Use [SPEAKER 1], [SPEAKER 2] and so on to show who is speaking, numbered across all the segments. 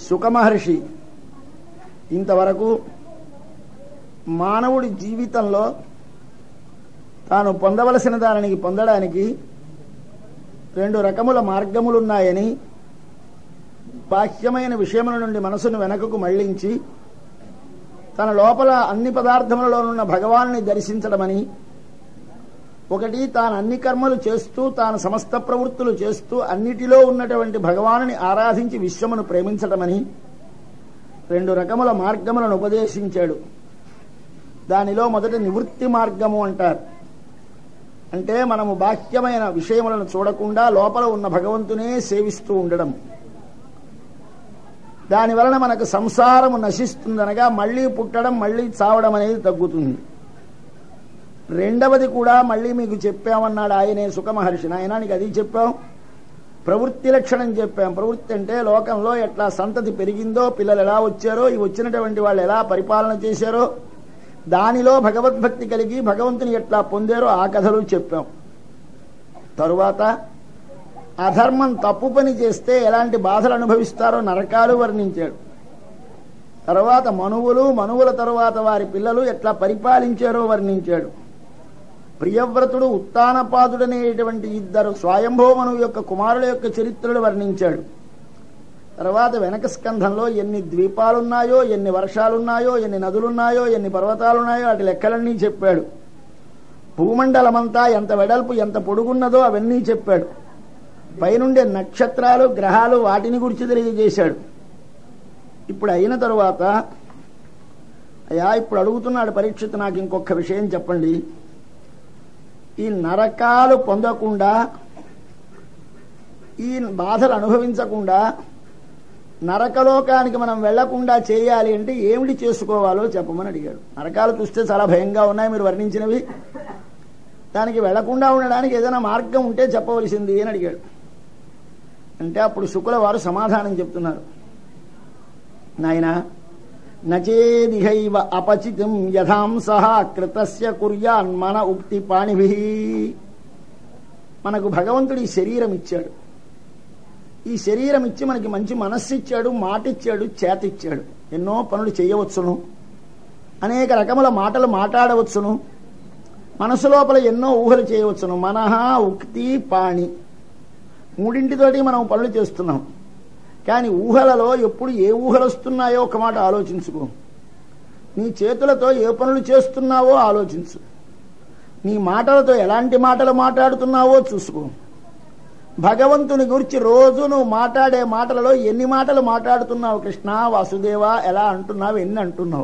[SPEAKER 1] సుఖమహర్షి ఇంతవరకు మానవుడి జీవితంలో తాను పొందవలసిన దానిని పొందడానికి రెండు రకముల మార్గములున్నాయని బాహ్యమైన విషయముల నుండి మనసును వెనకకు మళ్లించి తన లోపల అన్ని పదార్థములలోనున్న భగవాన్ని దర్శించడమని ఒకటి తాను అన్ని కర్మలు చేస్తూ తాను సమస్త ప్రవృత్తులు చేస్తూ అన్నిటిలో ఉన్నటువంటి భగవానుని ఆరాధించి విశ్వమును ప్రేమించడమని రెండు రకముల మార్గములను ఉపదేశించాడు దానిలో మొదటి నివృత్తి మార్గము అంటారు అంటే మనము బాహ్యమైన విషయములను చూడకుండా లోపల ఉన్న భగవంతునే సేవిస్తూ ఉండడం దాని వలన మనకు సంసారము నశిస్తుందనగా మళ్ళీ పుట్టడం మళ్ళీ చావడం అనేది తగ్గుతుంది రెండవది కూడా మళ్ళీ మీకు చెప్పామన్నాడు ఆయనే సుఖమహర్షి నాయన నీకు అది చెప్పాం ప్రవృత్తి లక్షణం చెప్పాం ప్రవృత్తి అంటే లోకంలో ఎట్లా సంతతి పెరిగిందో పిల్లలు ఎలా వచ్చారో ఈ వచ్చినటువంటి వాళ్ళు ఎలా పరిపాలన చేశారో దానిలో భగవద్భక్తి కలిగి భగవంతుని ఎట్లా పొందారో ఆ కథలు చెప్పాం తరువాత అధర్మం తప్పు పని చేస్తే ఎలాంటి బాధలు అనుభవిస్తారో నరకాలు వర్ణించాడు తర్వాత మనువులు మనువుల తరువాత వారి పిల్లలు ఎట్లా పరిపాలించారో వర్ణించాడు ప్రియవ్రతుడు ఉత్తానపాదుడనేటువంటి ఇద్దరు స్వయంభోమను యొక్క కుమారుల యొక్క చరిత్రలు వర్ణించాడు తర్వాత వెనక స్కంధంలో ఎన్ని ద్వీపాలున్నాయో ఎన్ని వర్షాలున్నాయో ఎన్ని నదులున్నాయో ఎన్ని పర్వతాలున్నాయో వాటి లెక్కలన్నీ చెప్పాడు భూమండలమంతా ఎంత వెడల్పు ఎంత పొడుగున్నదో అవన్నీ చెప్పాడు పైనుండే నక్షత్రాలు గ్రహాలు వాటిని గురించి తెలియజేశాడు ఇప్పుడు అయిన తరువాత అయ్యా ఇప్పుడు అడుగుతున్నాడు పరీక్షిత్ నాకు ఇంకొక విషయం చెప్పండి ఈ నరకాలు పొందకుండా ఈ బాధలు అనుభవించకుండా నరకలోకానికి మనం వెళ్లకుండా చేయాలి అంటే ఏమిటి చేసుకోవాలో చెప్పమని అడిగాడు నరకాలు చూస్తే చాలా భయంగా ఉన్నాయి మీరు వర్ణించినవి దానికి వెళ్లకుండా ఉండడానికి ఏదైనా మార్గం ఉంటే చెప్పవలసింది అని అడిగాడు అంటే అప్పుడు శుకుల వారు సమాధానం చెప్తున్నారు నాయనా నచేదిహైవ అపచితం యథాంస కృతస్య కుర్యాన్ మన ఉక్తి పాణిభి మనకు భగవంతుడు ఈ శరీరం ఇచ్చాడు ఈ శరీరం ఇచ్చి మనకి మంచి మనస్సు ఇచ్చాడు మాట ఇచ్చాడు చేత ఇచ్చాడు ఎన్నో పనులు చేయవచ్చును అనేక రకముల మాటలు మాట్లాడవచ్చును మనసు లోపల ఎన్నో ఊహలు చేయవచ్చును మనహ ఉక్తి పాణి మూడింటితోటి మనం పనులు చేస్తున్నాం కానీ ఊహలలో ఎప్పుడు ఏ ఊహలు వస్తున్నాయో ఒక మాట ఆలోచించుకో నీ చేతులతో ఏ పనులు చేస్తున్నావో ఆలోచించు నీ మాటలతో ఎలాంటి మాటలు మాట్లాడుతున్నావో చూసుకో భగవంతుని గురించి రోజు నువ్వు మాట్లాడే మాటలలో ఎన్ని మాటలు మాట్లాడుతున్నావు కృష్ణ వాసుదేవ ఎలా అంటున్నావు ఎన్ని అంటున్నావు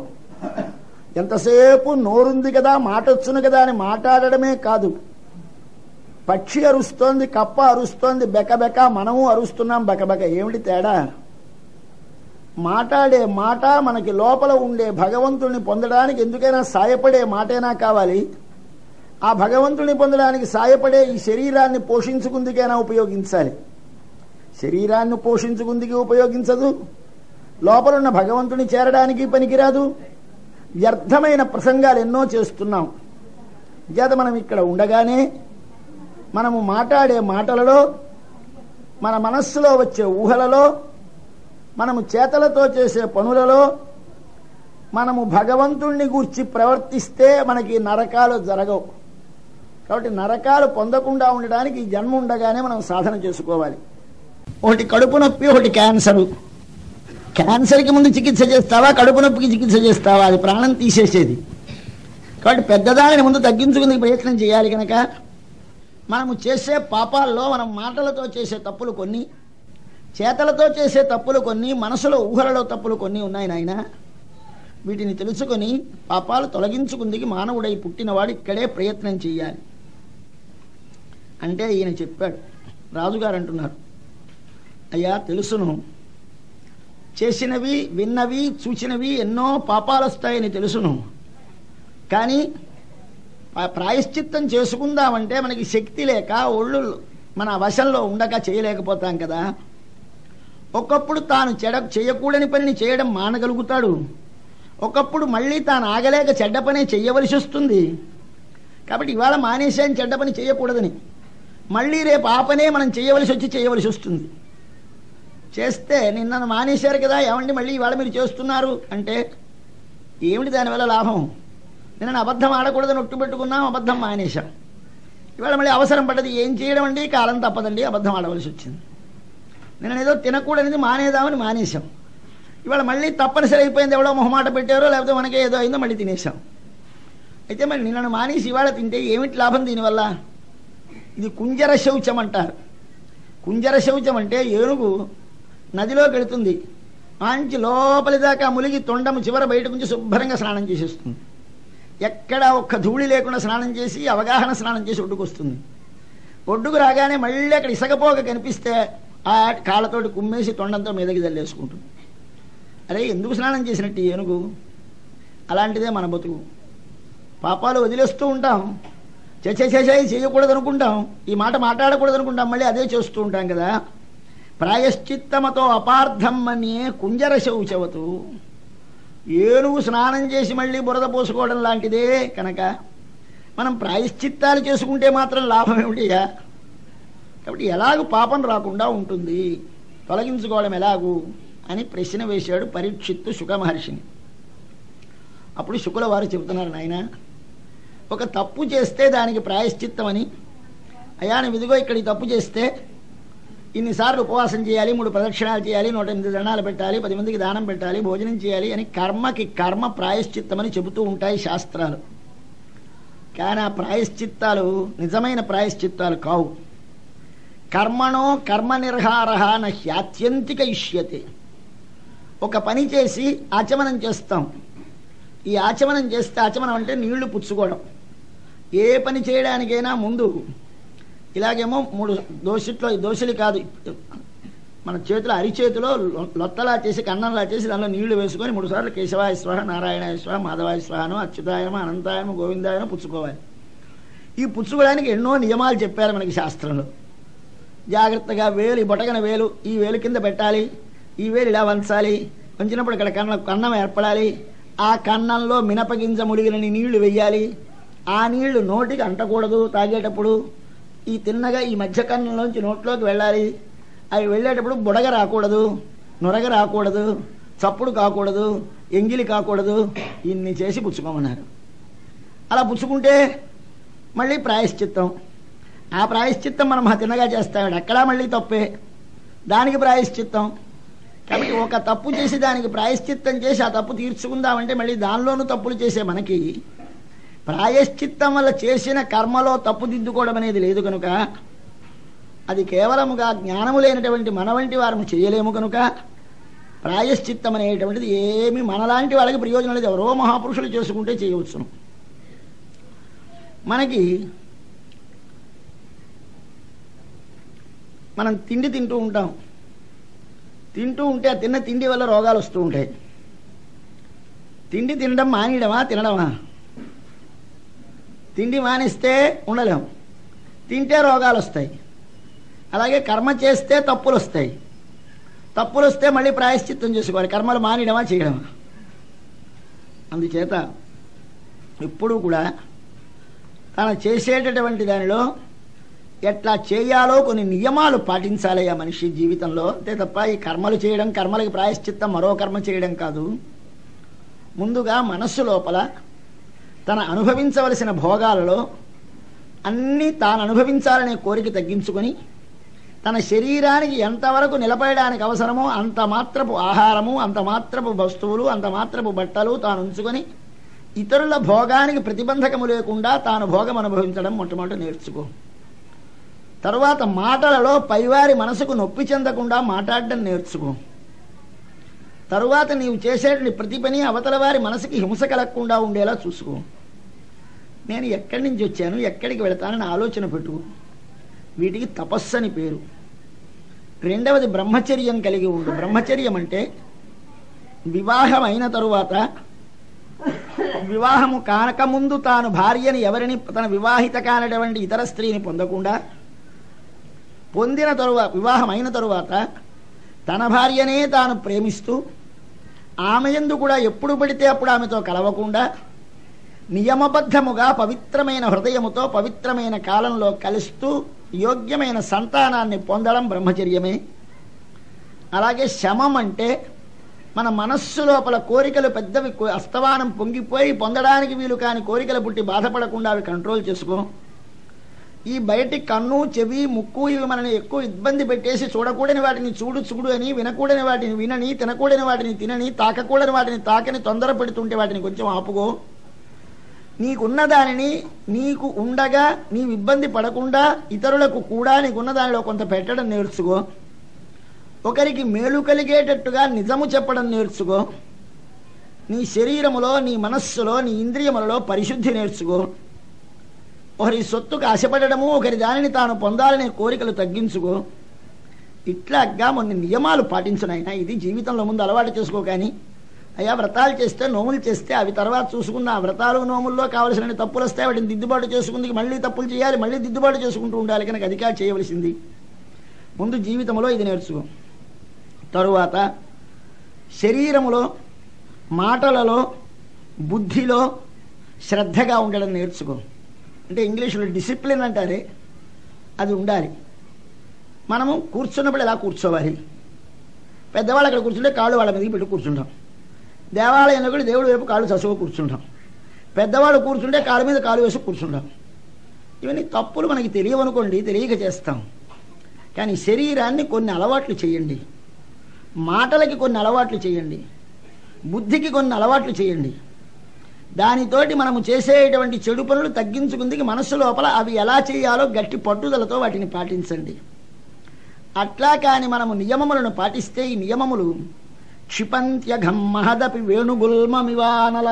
[SPEAKER 1] ఎంతసేపు నోరుంది కదా మాటొచ్చును కదా అని మాట్లాడడమే కాదు పక్షి అరుస్తోంది కప్ప అరుస్తోంది బెకబెక మనము అరుస్తున్నాం బెకబెక ఏమిటి తేడా మాట్లాడే మాట మనకి లోపల ఉండే భగవంతుణ్ణి పొందడానికి ఎందుకైనా సాయపడే మాటైనా కావాలి ఆ భగవంతుని పొందడానికి సాయపడే ఈ శరీరాన్ని పోషించుకుందుకైనా ఉపయోగించాలి శరీరాన్ని పోషించుకుందుకు ఉపయోగించదు లోపలున్న భగవంతుని చేరడానికి పనికిరాదు వ్యర్థమైన ప్రసంగాలు ఎన్నో చేస్తున్నాం చేత మనం ఇక్కడ ఉండగానే మనము మాట్లాడే మాటలలో మన మనస్సులో వచ్చే ఊహలలో మనము చేతలతో చేసే పనులలో మనము భగవంతుణ్ణి గూర్చి ప్రవర్తిస్తే మనకి నరకాలు జరగవు కాబట్టి నరకాలు పొందకుండా ఉండడానికి ఈ జన్మ ఉండగానే మనం సాధన చేసుకోవాలి ఒకటి కడుపు నొప్పి ఒకటి క్యాన్సరు క్యాన్సర్కి ముందు చికిత్స చేస్తావా కడుపు నొప్పికి చికిత్స చేస్తావా అది ప్రాణం తీసేసేది కాబట్టి పెద్దదానిని ముందు తగ్గించుకునే ప్రయత్నం చేయాలి కనుక మనము చేసే పాపాల్లో మనం మాటలతో చేసే తప్పులు కొన్ని చేతలతో చేసే తప్పులు కొన్ని మనసులో ఊహలలో తప్పులు కొన్ని ఉన్నాయి నాయన వీటిని తెలుసుకొని పాపాలు తొలగించుకుందికి మానవుడై పుట్టినవాడు ఇక్కడే ప్రయత్నం చేయాలి అంటే ఈయన చెప్పాడు రాజుగారు అంటున్నారు అయ్యా తెలుసును చేసినవి విన్నవి చూచినవి ఎన్నో పాపాలు వస్తాయని తెలుసును కానీ ఆ ప్రాయశ్చిత్తం చేసుకుందామంటే మనకి శక్తి లేక ఒళ్ళు మన వశంలో ఉండక చేయలేకపోతాం కదా ఒకప్పుడు తాను చెడ చేయకూడని పనిని చేయడం మానగలుగుతాడు ఒకప్పుడు మళ్ళీ తాను ఆగలేక చెడ్డ పనే చెయ్యవలసి వస్తుంది కాబట్టి ఇవాళ మానేసాను చెడ్డ పని చేయకూడదని మళ్ళీ రేపు ఆ పనే మనం చేయవలసి వచ్చి చేయవలసి వస్తుంది చేస్తే నిన్నను మానేశారు కదా ఏమండి మళ్ళీ ఇవాళ మీరు చేస్తున్నారు అంటే ఏమిటి దానివల్ల లాభం నిన్న అబద్ధం ఆడకూడదని ఒట్టు పెట్టుకున్నాం అబద్ధం మానేశాం ఇవాళ మళ్ళీ అవసరం పడ్డది ఏం చేయడం అండి కాలం తప్పదండి అబద్ధం ఆడవలసి వచ్చింది నేను ఏదో తినకూడనిది మానేదామని మానేశాం ఇవాళ మళ్ళీ తప్పనిసరి అయిపోయింది ఎవడో మొహమాట పెట్టారో లేకపోతే మనకే ఏదో అయిందో మళ్ళీ తినేసాం అయితే మరి నిన్నను మానేసి ఇవాళ తింటే ఏమిటి లాభం దీనివల్ల ఇది కుంజర శౌచం అంటారు కుంజర శౌచం అంటే ఏనుగు నదిలోకి వెళుతుంది మంచి లోపలి దాకా ములిగి తొండము చివర బయట నుంచి శుభ్రంగా స్నానం చేసేస్తుంది ఎక్కడ ఒక్క ధూళి లేకుండా స్నానం చేసి అవగాహన స్నానం చేసి ఒడ్డుకు వస్తుంది ఒడ్డుకు రాగానే మళ్ళీ అక్కడ ఇసకపోక కనిపిస్తే ఆ కాళ్ళతోటి కుమ్మేసి తొండంతో మీదకి జల్లేసుకుంటుంది అరే ఎందుకు స్నానం చేసినట్టు ఈ ఏనుగు అలాంటిదే మన బతుకు పాపాలు వదిలేస్తూ ఉంటాం చచ్చే చేసాయి చేయకూడదు అనుకుంటాం ఈ మాట మాట్లాడకూడదు అనుకుంటాం మళ్ళీ అదే చేస్తూ ఉంటాం కదా ప్రాయశ్చిత్తమతో అపార్థం అనే కుంజర శౌచవతు ఏనుగు స్నానం చేసి మళ్ళీ బురద పోసుకోవడం లాంటిదే కనుక మనం ప్రాయశ్చిత్తాలు చేసుకుంటే మాత్రం లాభం ఏమిటిగా కాబట్టి ఎలాగూ పాపం రాకుండా ఉంటుంది తొలగించుకోవడం ఎలాగూ అని ప్రశ్న వేశాడు పరీక్షిత్తు శుక మహర్షిని అప్పుడు శుకుల వారు చెబుతున్నారు నాయన ఒక తప్పు చేస్తే దానికి ప్రాయశ్చిత్తం అని అయ్యా నువ్వు ఇదిగో ఇక్కడ ఈ తప్పు చేస్తే ఇన్నిసార్లు ఉపవాసం చేయాలి మూడు ప్రదక్షిణాలు చేయాలి నూట ఎనిమిది దండాలు పెట్టాలి పది మందికి దానం పెట్టాలి భోజనం చేయాలి అని కర్మకి కర్మ ప్రాయశ్చిత్తం అని చెబుతూ ఉంటాయి శాస్త్రాలు కానీ ఆ ప్రాయశ్చిత్తాలు నిజమైన ప్రాయశ్చిత్తాలు కావు కర్మణో కర్మ నిర్హార హ్యాత్యంతిక ఇష్యతే ఒక పని చేసి ఆచమనం చేస్తాం ఈ ఆచమనం చేస్తే ఆచమనం అంటే నీళ్లు పుచ్చుకోవడం ఏ పని చేయడానికైనా ముందు ఇలాగేమో మూడు దోషిట్లో దోషులు కాదు మన చేతిలో అరిచేతిలో లొ- లొత్తలా చేసి కన్నంలా చేసి దానిలో నీళ్లు వేసుకొని మూడు సార్లు కేశవాయ స్వాహ నారాయణాయ స్వాహ మాధవాయ స్వాహను అచ్యుతాయమ అనంతాయమ గోవిందాయమ పుచ్చుకోవాలి ఈ పుచ్చుకోవడానికి ఎన్నో నియమాలు చెప్పారు మనకి శాస్త్రంలో జాగ్రత్తగా వేలు ఈ బొటగన వేలు ఈ వేలు కింద పెట్టాలి ఈ వేలు ఇలా వంచాలి వంచినప్పుడు ఇక్కడ కన్న కన్నం ఏర్పడాలి ఆ కన్నంలో మినపగింజ ముడిగినని నీళ్లు వెయ్యాలి ఆ నీళ్లు నోటికి అంటకూడదు తాగేటప్పుడు ఈ తిన్నగా ఈ మధ్య కన్నంలోంచి నోట్లోకి వెళ్ళాలి అవి వెళ్ళేటప్పుడు బుడగ రాకూడదు నొరగ రాకూడదు చప్పుడు కాకూడదు ఎంగిలి కాకూడదు ఇన్ని చేసి పుచ్చుకోమన్నారు అలా పుచ్చుకుంటే మళ్ళీ ప్రాయశ్చిత్తం ఆ ప్రాయశ్చిత్తం మనం తిన్నగా చేస్తాడు అక్కడ మళ్ళీ తప్పే దానికి ప్రాయశ్చిత్తం కాబట్టి ఒక తప్పు చేసి దానికి ప్రాయశ్చిత్తం చేసి ఆ తప్పు తీర్చుకుందామంటే మళ్ళీ దానిలోనూ తప్పులు చేసే మనకి ప్రాయశ్చిత్తం వల్ల చేసిన కర్మలో తప్పు దిద్దుకోవడం అనేది లేదు కనుక అది కేవలముగా జ్ఞానము లేనటువంటి మన వంటి వారు చేయలేము కనుక ప్రాయశ్చిత్తం అనేటువంటిది ఏమి మనలాంటి వాళ్ళకి ప్రయోజనం లేదు ఎవరో మహాపురుషులు చేసుకుంటే చేయవచ్చును మనకి మనం తిండి తింటూ ఉంటాం తింటూ ఉంటే ఆ తిన్న తిండి వల్ల రోగాలు వస్తూ ఉంటాయి తిండి తినడం మానేయడమా తినడమా తిండి మానేస్తే ఉండలేం తింటే రోగాలు వస్తాయి అలాగే కర్మ చేస్తే తప్పులు వస్తాయి తప్పులు వస్తే మళ్ళీ ప్రాయశ్చిత్తం చేసుకోవాలి కర్మలు మానేయడమా చేయడమా అందుచేత ఎప్పుడూ కూడా తన చేసేటటువంటి దానిలో ఎట్లా చేయాలో కొన్ని నియమాలు పాటించాలి ఆ మనిషి జీవితంలో అంతే తప్ప ఈ కర్మలు చేయడం కర్మలకి ప్రాయశ్చిత్తం మరో కర్మ చేయడం కాదు ముందుగా మనస్సు లోపల తన అనుభవించవలసిన భోగాలలో అన్నీ తాను అనుభవించాలనే కోరిక తగ్గించుకొని తన శరీరానికి ఎంతవరకు నిలబడడానికి అవసరమో అంత మాత్రపు ఆహారము అంత మాత్రపు వస్తువులు అంత మాత్రపు బట్టలు తాను ఉంచుకొని ఇతరుల భోగానికి ప్రతిబంధకము లేకుండా తాను భోగం అనుభవించడం మొట్టమొదటి నేర్చుకో తరువాత మాటలలో పైవారి మనసుకు నొప్పి చెందకుండా మాట్లాడడం నేర్చుకో తరువాత నీవు చేసేటువంటి ప్రతి పని అవతల వారి మనసుకి హింస కలగకుండా ఉండేలా చూసుకో నేను ఎక్కడి నుంచి వచ్చాను ఎక్కడికి వెళతానని ఆలోచన పెట్టుకో వీటికి తపస్సు అని పేరు రెండవది బ్రహ్మచర్యం కలిగి ఉండు బ్రహ్మచర్యం అంటే వివాహం అయిన తరువాత వివాహము కానకముందు తాను భార్యని ఎవరిని తన వివాహిత కానటువంటి ఇతర స్త్రీని పొందకుండా పొందిన తరువాత వివాహం అయిన తరువాత తన భార్యనే తాను ప్రేమిస్తూ ఆమె యందు కూడా ఎప్పుడు పడితే అప్పుడు ఆమెతో కలవకుండా నియమబద్ధముగా పవిత్రమైన హృదయముతో పవిత్రమైన కాలంలో కలుస్తూ యోగ్యమైన సంతానాన్ని పొందడం బ్రహ్మచర్యమే అలాగే శమం అంటే మన మనస్సు లోపల కోరికలు పెద్దవి కో- అస్తమానం పొంగిపోయి పొందడానికి వీలు కాని కోరికలు పుట్టి బాధపడకుండా అవి కంట్రోల్ చేసుకో ఈ బయటి కన్ను చెవి ముక్కు ఇవి మనని ఎక్కువ ఇబ్బంది పెట్టేసి చూడకూడని వాటిని చూడు చూడు అని వినకూడని వాటిని వినని తినకూడని వాటిని తినని తాకకూడని వాటిని తాకని తొందర పెడుతుంటే వాటిని కొంచెం ఆపుకో నీకున్న దానిని నీకు ఉండగా నీవు ఇబ్బంది పడకుండా ఇతరులకు కూడా నీకున్న దానిలో కొంత పెట్టడం నేర్చుకో ఒకరికి మేలు కలిగేటట్టుగా నిజము చెప్పడం నేర్చుకో నీ శరీరములో నీ మనస్సులో నీ ఇంద్రియములలో పరిశుద్ధి నేర్చుకో ఒకరి సొత్తుకు ఆశపడము ఒకరి దానిని తాను పొందాలనే కోరికలు తగ్గించుకో ఇట్లాగా కొన్ని నియమాలు పాటించునైనా ఇది జీవితంలో ముందు అలవాటు చేసుకో కానీ అయ్యా వ్రతాలు చేస్తే నోములు చేస్తే అవి తర్వాత చూసుకున్న ఆ వ్రతాలు నోముల్లో కావలసిన తప్పులు వస్తాయి వాటిని దిద్దుబాటు చేసుకుంది మళ్ళీ తప్పులు చేయాలి మళ్ళీ దిద్దుబాటు చేసుకుంటూ ఉండాలి కనుక అది కాదు చేయవలసింది ముందు జీవితంలో ఇది నేర్చుకో తరువాత శరీరములో మాటలలో బుద్ధిలో శ్రద్ధగా ఉండడం నేర్చుకో అంటే ఇంగ్లీష్లో డిసిప్లిన్ అంటారే అది ఉండాలి మనము కూర్చున్నప్పుడు ఎలా కూర్చోవాలి పెద్దవాళ్ళు అక్కడ కూర్చుంటే కాళ్ళు వాళ్ళ మీదకి పెట్టి కూర్చుంటాం దేవాలయంలో కూడా దేవుడి వైపు కాళ్ళు చసువు కూర్చుంటాం పెద్దవాళ్ళు కూర్చుంటే కాళ్ళ మీద కాలు వేసి కూర్చుంటాం ఇవన్నీ తప్పులు మనకి తెలియవనుకోండి తెలియక చేస్తాం కానీ శరీరాన్ని కొన్ని అలవాట్లు చేయండి మాటలకి కొన్ని అలవాట్లు చేయండి బుద్ధికి కొన్ని అలవాట్లు చేయండి దానితోటి మనము చేసేటువంటి చెడు పనులు తగ్గించుకుందికి మనస్సు లోపల అవి ఎలా చేయాలో గట్టి పట్టుదలతో వాటిని పాటించండి అట్లా కాని మనము నియమములను పాటిస్తే ఈ నియమములు క్షిపంత్యఘం మహదపి వేణుగుల్మమివానల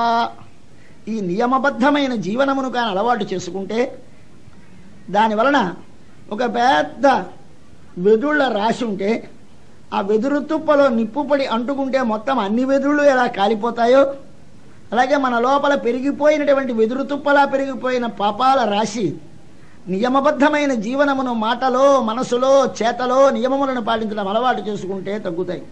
[SPEAKER 1] ఈ నియమబద్ధమైన జీవనమును కాని అలవాటు చేసుకుంటే దాని వలన ఒక పెద్ద వెదుళ్ళ రాసి ఉంటే ఆ వెదురు తుప్పలో నిప్పుపడి అంటుకుంటే మొత్తం అన్ని వెదుళ్ళు ఎలా కాలిపోతాయో అలాగే మన లోపల పెరిగిపోయినటువంటి వెదురు తుప్పలా పెరిగిపోయిన పాపాల రాశి నియమబద్ధమైన జీవనమును మాటలో మనసులో చేతలో నియమములను పాటించడం అలవాటు చేసుకుంటే తగ్గుతాయి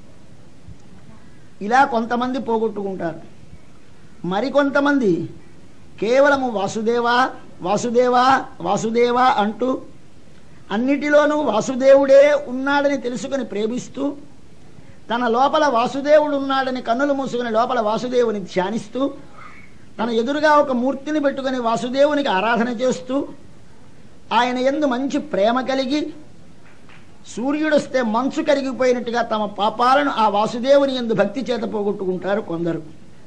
[SPEAKER 1] ఇలా కొంతమంది పోగొట్టుకుంటారు మరికొంతమంది కేవలము వాసుదేవా వాసుదేవా వాసుదేవా అంటూ అన్నిటిలోనూ వాసుదేవుడే ఉన్నాడని తెలుసుకుని ప్రేమిస్తూ తన లోపల వాసుదేవుడు ఉన్నాడని కన్నులు మూసుకుని లోపల వాసుదేవుని ధ్యానిస్తూ తన ఎదురుగా ఒక మూర్తిని పెట్టుకుని వాసుదేవునికి ఆరాధన చేస్తూ ఆయన ఎందు మంచి ప్రేమ కలిగి సూర్యుడొస్తే మంచు కరిగిపోయినట్టుగా తమ పాపాలను ఆ వాసుదేవుని ఎందు భక్తి చేత పోగొట్టుకుంటారు కొందరు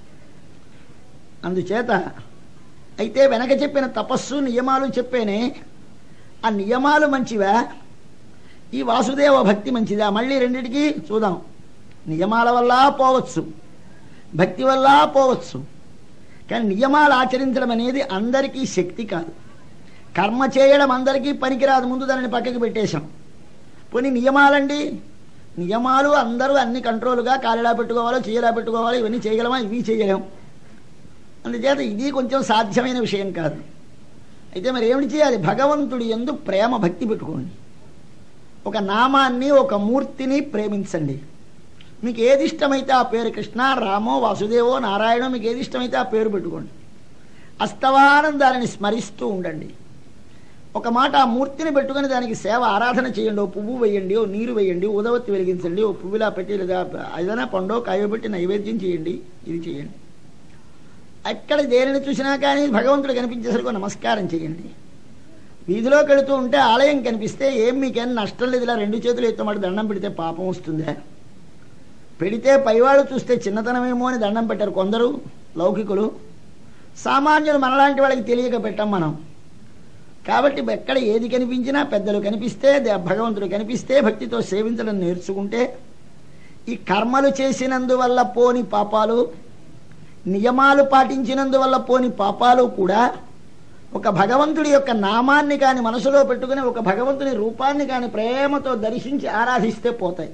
[SPEAKER 1] అందుచేత అయితే వెనక చెప్పిన తపస్సు నియమాలు చెప్పేనే ఆ నియమాలు మంచివా ఈ వాసుదేవ భక్తి మంచిదా మళ్ళీ రెండిటికి చూద్దాం నియమాల వల్ల పోవచ్చు భక్తి వల్ల పోవచ్చు కానీ నియమాలు ఆచరించడం అనేది అందరికీ శక్తి కాదు కర్మ చేయడం అందరికీ పనికిరాదు ముందు దానిని పక్కకి పెట్టేశాం పోనీ నియమాలండి నియమాలు అందరూ అన్ని కంట్రోల్గా కాలిలా పెట్టుకోవాలో చేయలా పెట్టుకోవాలో ఇవన్నీ చేయగలమా ఇవి చేయలేం అందుచేత ఇది కొంచెం సాధ్యమైన విషయం కాదు అయితే మరి ఏమిటి చేయాలి భగవంతుడి ఎందు ప్రేమ భక్తి పెట్టుకోండి ఒక నామాన్ని ఒక మూర్తిని ప్రేమించండి మీకు ఏది ఇష్టమైతే ఆ పేరు కృష్ణ రామో వాసుదేవో నారాయణో మీకు ఏది ఇష్టమైతే ఆ పేరు పెట్టుకోండి అస్తవానం దానిని స్మరిస్తూ ఉండండి ఒక మాట ఆ మూర్తిని పెట్టుకుని దానికి సేవ ఆరాధన చేయండి ఓ పువ్వు వేయండి ఓ నీరు వేయండి ఉదవత్తి వెలిగించండి ఓ పువ్వులా పెట్టి లేదా ఏదైనా పండో కాయ పెట్టి నైవేద్యం చేయండి ఇది చేయండి ఎక్కడ దేనిని చూసినా కానీ భగవంతుడు కనిపించేసరికి నమస్కారం చేయండి వీధిలోకి వెళుతూ ఉంటే ఆలయం కనిపిస్తే ఏం మీకేం నష్టం లేదు ఇలా రెండు చేతులు ఎత్తమాట దండం పెడితే పాపం వస్తుందా పెడితే పైవాళ్ళు చూస్తే చిన్నతనమేమో అని దండం పెట్టారు కొందరు లౌకికులు సామాన్యులు మనలాంటి వాళ్ళకి తెలియక పెట్టాం మనం కాబట్టి ఎక్కడ ఏది కనిపించినా పెద్దలు కనిపిస్తే దే- భగవంతుడు కనిపిస్తే భక్తితో సేవించడం నేర్చుకుంటే ఈ కర్మలు చేసినందువల్ల పోని పాపాలు నియమాలు పాటించినందువల్ల పోని పాపాలు కూడా ఒక భగవంతుడి యొక్క నామాన్ని కాని మనసులో పెట్టుకుని ఒక భగవంతుని రూపాన్ని కాని ప్రేమతో దర్శించి ఆరాధిస్తే పోతాయి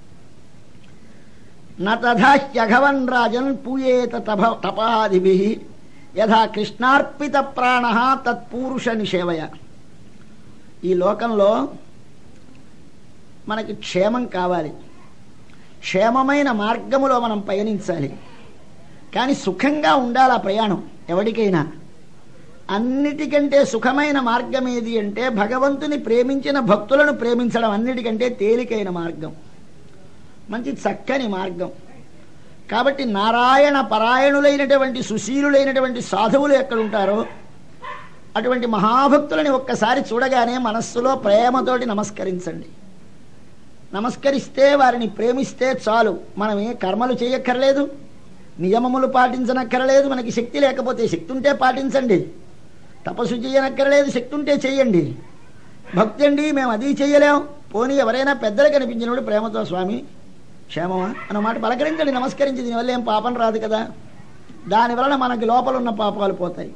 [SPEAKER 1] నథాహ్యఘవన్ రాజన్ పూయేత తభ తపాదిభి యథా కృష్ణార్పిత ప్రాణ తత్పురుష నిషేవయ ఈ లోకంలో మనకి క్షేమం కావాలి క్షేమమైన మార్గములో మనం పయనించాలి కానీ సుఖంగా ఉండాలి ఆ ప్రయాణం ఎవరికైనా అన్నిటికంటే సుఖమైన మార్గం ఏది అంటే భగవంతుని ప్రేమించిన భక్తులను ప్రేమించడం అన్నిటికంటే తేలికైన మార్గం మంచి చక్కని మార్గం కాబట్టి నారాయణ పరాయణులైనటువంటి సుశీలులైనటువంటి సాధువులు ఎక్కడుంటారో అటువంటి మహాభక్తులని ఒక్కసారి చూడగానే మనస్సులో ప్రేమతోటి నమస్కరించండి నమస్కరిస్తే వారిని ప్రేమిస్తే చాలు మనం ఏ కర్మలు చేయక్కర్లేదు నియమములు పాటించనక్కర్లేదు మనకి శక్తి లేకపోతే శక్తి ఉంటే పాటించండి తపస్సు చేయనక్కర్లేదు శక్తి ఉంటే చెయ్యండి భక్తి అండి మేము అది చెయ్యలేం పోనీ ఎవరైనా పెద్దలు కనిపించినప్పుడు ప్రేమతో స్వామి క్షేమమా అన్నమాట పలకరించండి నమస్కరించి దీనివల్ల ఏం పాపం రాదు కదా దానివలన మనకి లోపల ఉన్న పాపాలు పోతాయి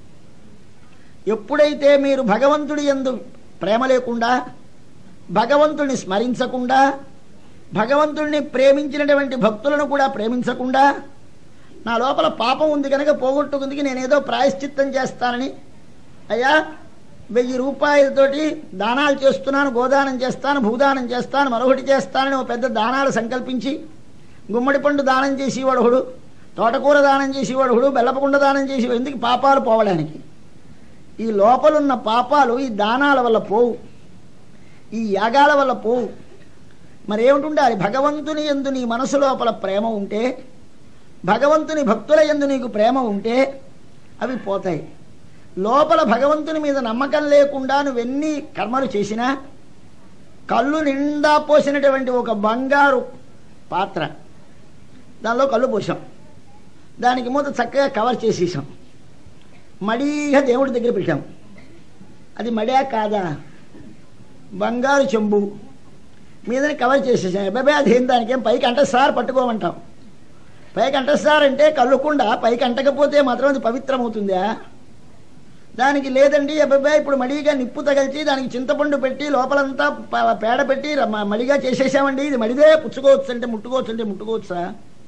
[SPEAKER 1] ఎప్పుడైతే మీరు భగవంతుడి ఎందు ప్రేమ లేకుండా భగవంతుడిని స్మరించకుండా భగవంతుడిని ప్రేమించినటువంటి భక్తులను కూడా ప్రేమించకుండా నా లోపల పాపం ఉంది కనుక పోగొట్టుకుందికి నేనేదో ప్రాయశ్చిత్తం చేస్తానని అయ్యా వెయ్యి రూపాయలతోటి దానాలు చేస్తున్నాను గోదానం చేస్తాను భూదానం చేస్తాను మరొకటి చేస్తానని ఒక పెద్ద దానాలు సంకల్పించి గుమ్మడి పండు దానం చేసేవాడు ఒకడు తోటకూర దానం చేసేవాడు ఒకడు బెల్లపకుండ దానం చేసేవాడు ఎందుకు పాపాలు పోవడానికి ఈ లోపలున్న పాపాలు ఈ దానాల వల్ల పోవు ఈ యాగాల వల్ల పోవు మరి ఏమిటుండాలి భగవంతుని ఎందు నీ మనసు లోపల ప్రేమ ఉంటే భగవంతుని భక్తుల ఎందు నీకు ప్రేమ ఉంటే అవి పోతాయి లోపల భగవంతుని మీద నమ్మకం లేకుండా నువ్వెన్ని కర్మలు చేసినా కళ్ళు నిండా పోసినటువంటి ఒక బంగారు పాత్ర దానిలో కళ్ళు పోసాం దానికి మూత చక్కగా కవర్ చేసేసాం మడిగా దేవుడి దగ్గర పెట్టాం అది మడా కాదా బంగారు చెంబు మీదని కవర్ చేసేసాం అబ్బాయి అది ఏం దానికేం పైకి అంటే సార్ పట్టుకోమంటాం పైకి అంట సార్ అంటే కళ్ళుకుండా పైకి అంటకపోతే మాత్రం అది పవిత్రమవుతుందా దానికి లేదండి అబ్బాయి ఇప్పుడు మడిగా నిప్పు తగిల్చి దానికి చింతపండు పెట్టి లోపలంతా ప- పేడ పెట్టి మ- మడిగా చేసేసామండి ఇది మడిదే పుచ్చుకోవచ్చు అంటే ముట్టుకోవచ్చు అంటే ముట్టుకోవచ్చా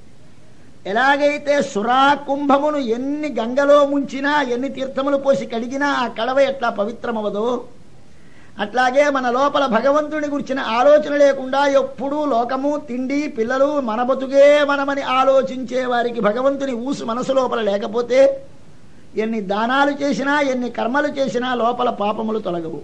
[SPEAKER 1] ఎలాగైతే సురా కుంభమును ఎన్ని గంగలో ముంచినా ఎన్ని తీర్థములు పోసి కడిగినా ఆ కడవ ఎట్లా పవిత్రమవదో అట్లాగే మన లోపల భగవంతుని గురించిన ఆలోచన లేకుండా ఎప్పుడూ లోకము తిండి పిల్లలు మన బతుకే మనమని ఆలోచించే వారికి భగవంతుని ఊసు మనసు లోపల లేకపోతే ఎన్ని దానాలు చేసినా ఎన్ని కర్మలు చేసినా లోపల పాపములు తొలగవు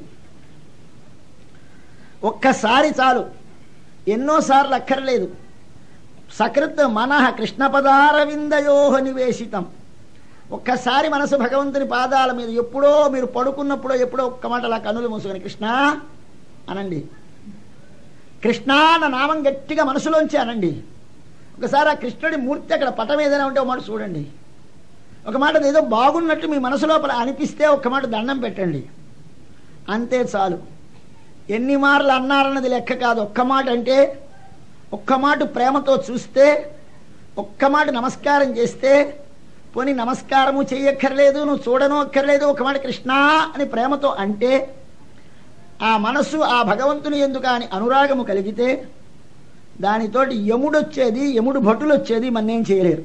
[SPEAKER 1] ఒక్కసారి చాలు ఎన్నోసార్లు అక్కర్లేదు సకృత్ మనః కృష్ణపదారవిందయోహ నివేశితం ఒక్కసారి మనసు భగవంతుని పాదాల మీద ఎప్పుడో మీరు పడుకున్నప్పుడో ఎప్పుడో ఒక్క మాట అలా కనులు మూసుకొని కృష్ణ అనండి కృష్ణ అన్న నామం గట్టిగా మనసులోంచి అనండి ఒకసారి ఆ కృష్ణుడి మూర్తి అక్కడ పటం ఏదైనా ఉంటే ఒక మాట చూడండి ఒక మాట అది ఏదో బాగున్నట్టు మీ మనసు లోపల అనిపిస్తే ఒక్క మాట దండం పెట్టండి అంతే చాలు ఎన్ని మార్లు అన్నారన్నది లెక్క కాదు ఒక్క మాట అంటే ఒక్క మాట ప్రేమతో చూస్తే ఒక్క మాట నమస్కారం చేస్తే పోనీ నమస్కారము చెయ్యక్కర్లేదు నువ్వు చూడను అక్కర్లేదు ఒక మాట కృష్ణ అని ప్రేమతో అంటే ఆ మనస్సు ఆ భగవంతుని ఎందుకు అని అనురాగము కలిగితే దానితోటి యముడు వచ్చేది యముడు భటులు వచ్చేది మన్నేం చేయలేరు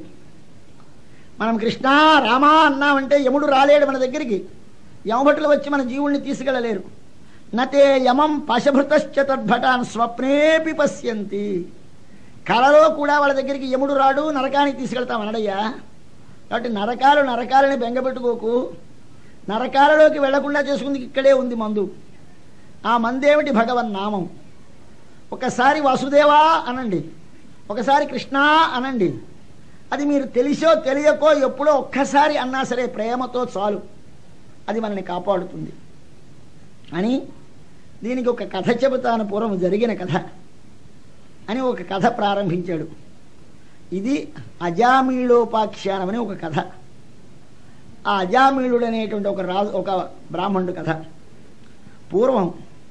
[SPEAKER 1] మనం కృష్ణ రామా అన్నామంటే యముడు రాలేడు మన దగ్గరికి యమభటులు వచ్చి మన జీవుణ్ణి తీసుకెళ్ళలేరు నతే యమం పశభృతశ్చ తద్భటాన్ స్వప్నేపి పశ్యంతి కళలో కూడా వాళ్ళ దగ్గరికి యముడు రాడు నరకానికి తీసుకెళ్తాం అనడయ్యా కాబట్టి నరకాలు నరకాలని బెంగపెట్టుకోకు నరకాలలోకి వెళ్లకుండా చేసుకుంది ఇక్కడే ఉంది మందు ఆ మందేమిటి భగవన్ నామం ఒకసారి వాసుదేవా అనండి ఒకసారి కృష్ణ అనండి అది మీరు తెలిసో తెలియకో ఎప్పుడో ఒక్కసారి అన్నా సరే ప్రేమతో చాలు అది మనల్ని కాపాడుతుంది అని దీనికి ఒక కథ చెబుతాను పూర్వం జరిగిన కథ అని ఒక కథ ప్రారంభించాడు ఇది అజామీళోపాఖ్యానం అని ఒక కథ ఆ అజామీళుడు అనేటువంటి ఒక రాజు ఒక బ్రాహ్మణుడు కథ పూర్వం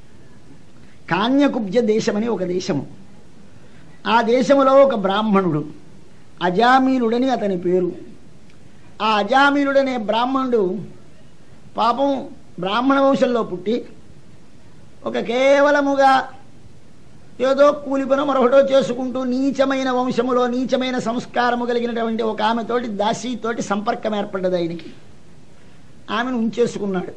[SPEAKER 1] కాన్యకుబ్జ దేశమని ఒక దేశము ఆ దేశములో ఒక బ్రాహ్మణుడు అజామీలుడని అతని పేరు ఆ అజామీలుడనే బ్రాహ్మణుడు పాపం బ్రాహ్మణ వంశంలో పుట్టి ఒక కేవలముగా ఏదో కూలి పని మరొకటో చేసుకుంటూ నీచమైన వంశములో నీచమైన సంస్కారము కలిగినటువంటి ఒక ఆమెతోటి దాసీతోటి సంపర్కం ఏర్పడ్డది ఆయనకి ఆమెను ఉంచేసుకున్నాడు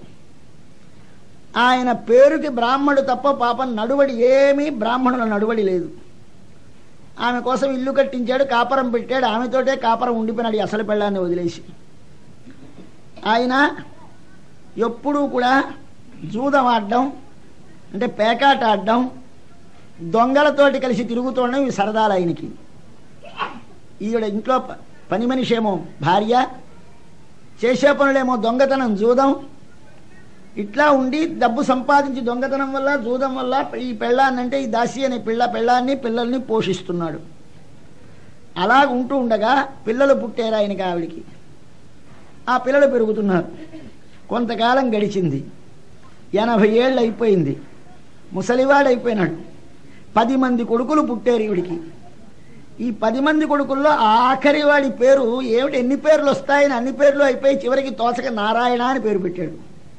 [SPEAKER 1] ఆయన పేరుకి బ్రాహ్మడు తప్ప పాపం నడువడి ఏమీ బ్రాహ్మణుల నడువడి లేదు ఆమె కోసం ఇల్లు కట్టించాడు కాపరం పెట్టాడు ఆమెతోటే కాపరం ఉండిపోయినాడు ఈ అసలు పెళ్ళాన్ని వదిలేసి ఆయన ఎప్పుడూ కూడా జూదం ఆడడం అంటే పేకాట ఆడడం దొంగలతోటి కలిసి తిరుగుతుండడం ఇవి సరదాలు ఆయనకి ఈవిడ ఇంట్లో ప- పని మనిషి ఏమో భార్య చేసే పనులేమో దొంగతనం జూదం ఇట్లా ఉండి డబ్బు సంపాదించి దొంగతనం వల్ల జూదం వల్ల ఈ పెళ్ళాన్నంటే ఈ దాసి అనే పిల్ల పెళ్ళాన్ని పిల్లల్ని పోషిస్తున్నాడు అలా ఉంటూ ఉండగా పిల్లలు పుట్టారు ఆయనకి ఆవిడికి ఆ పిల్లలు పెరుగుతున్నారు కొంతకాలం గడిచింది ఎనభై ఏళ్ళు అయిపోయింది ముసలివాడు అయిపోయినాడు పది మంది కొడుకులు పుట్టారు ఈవిడికి ఈ పది మంది కొడుకుల్లో ఆఖరి వాడి పేరు ఏమిటి ఎన్ని పేర్లు వస్తాయని అన్ని పేర్లు అయిపోయి చివరికి తోచక నారాయణ అని పేరు పెట్టాడు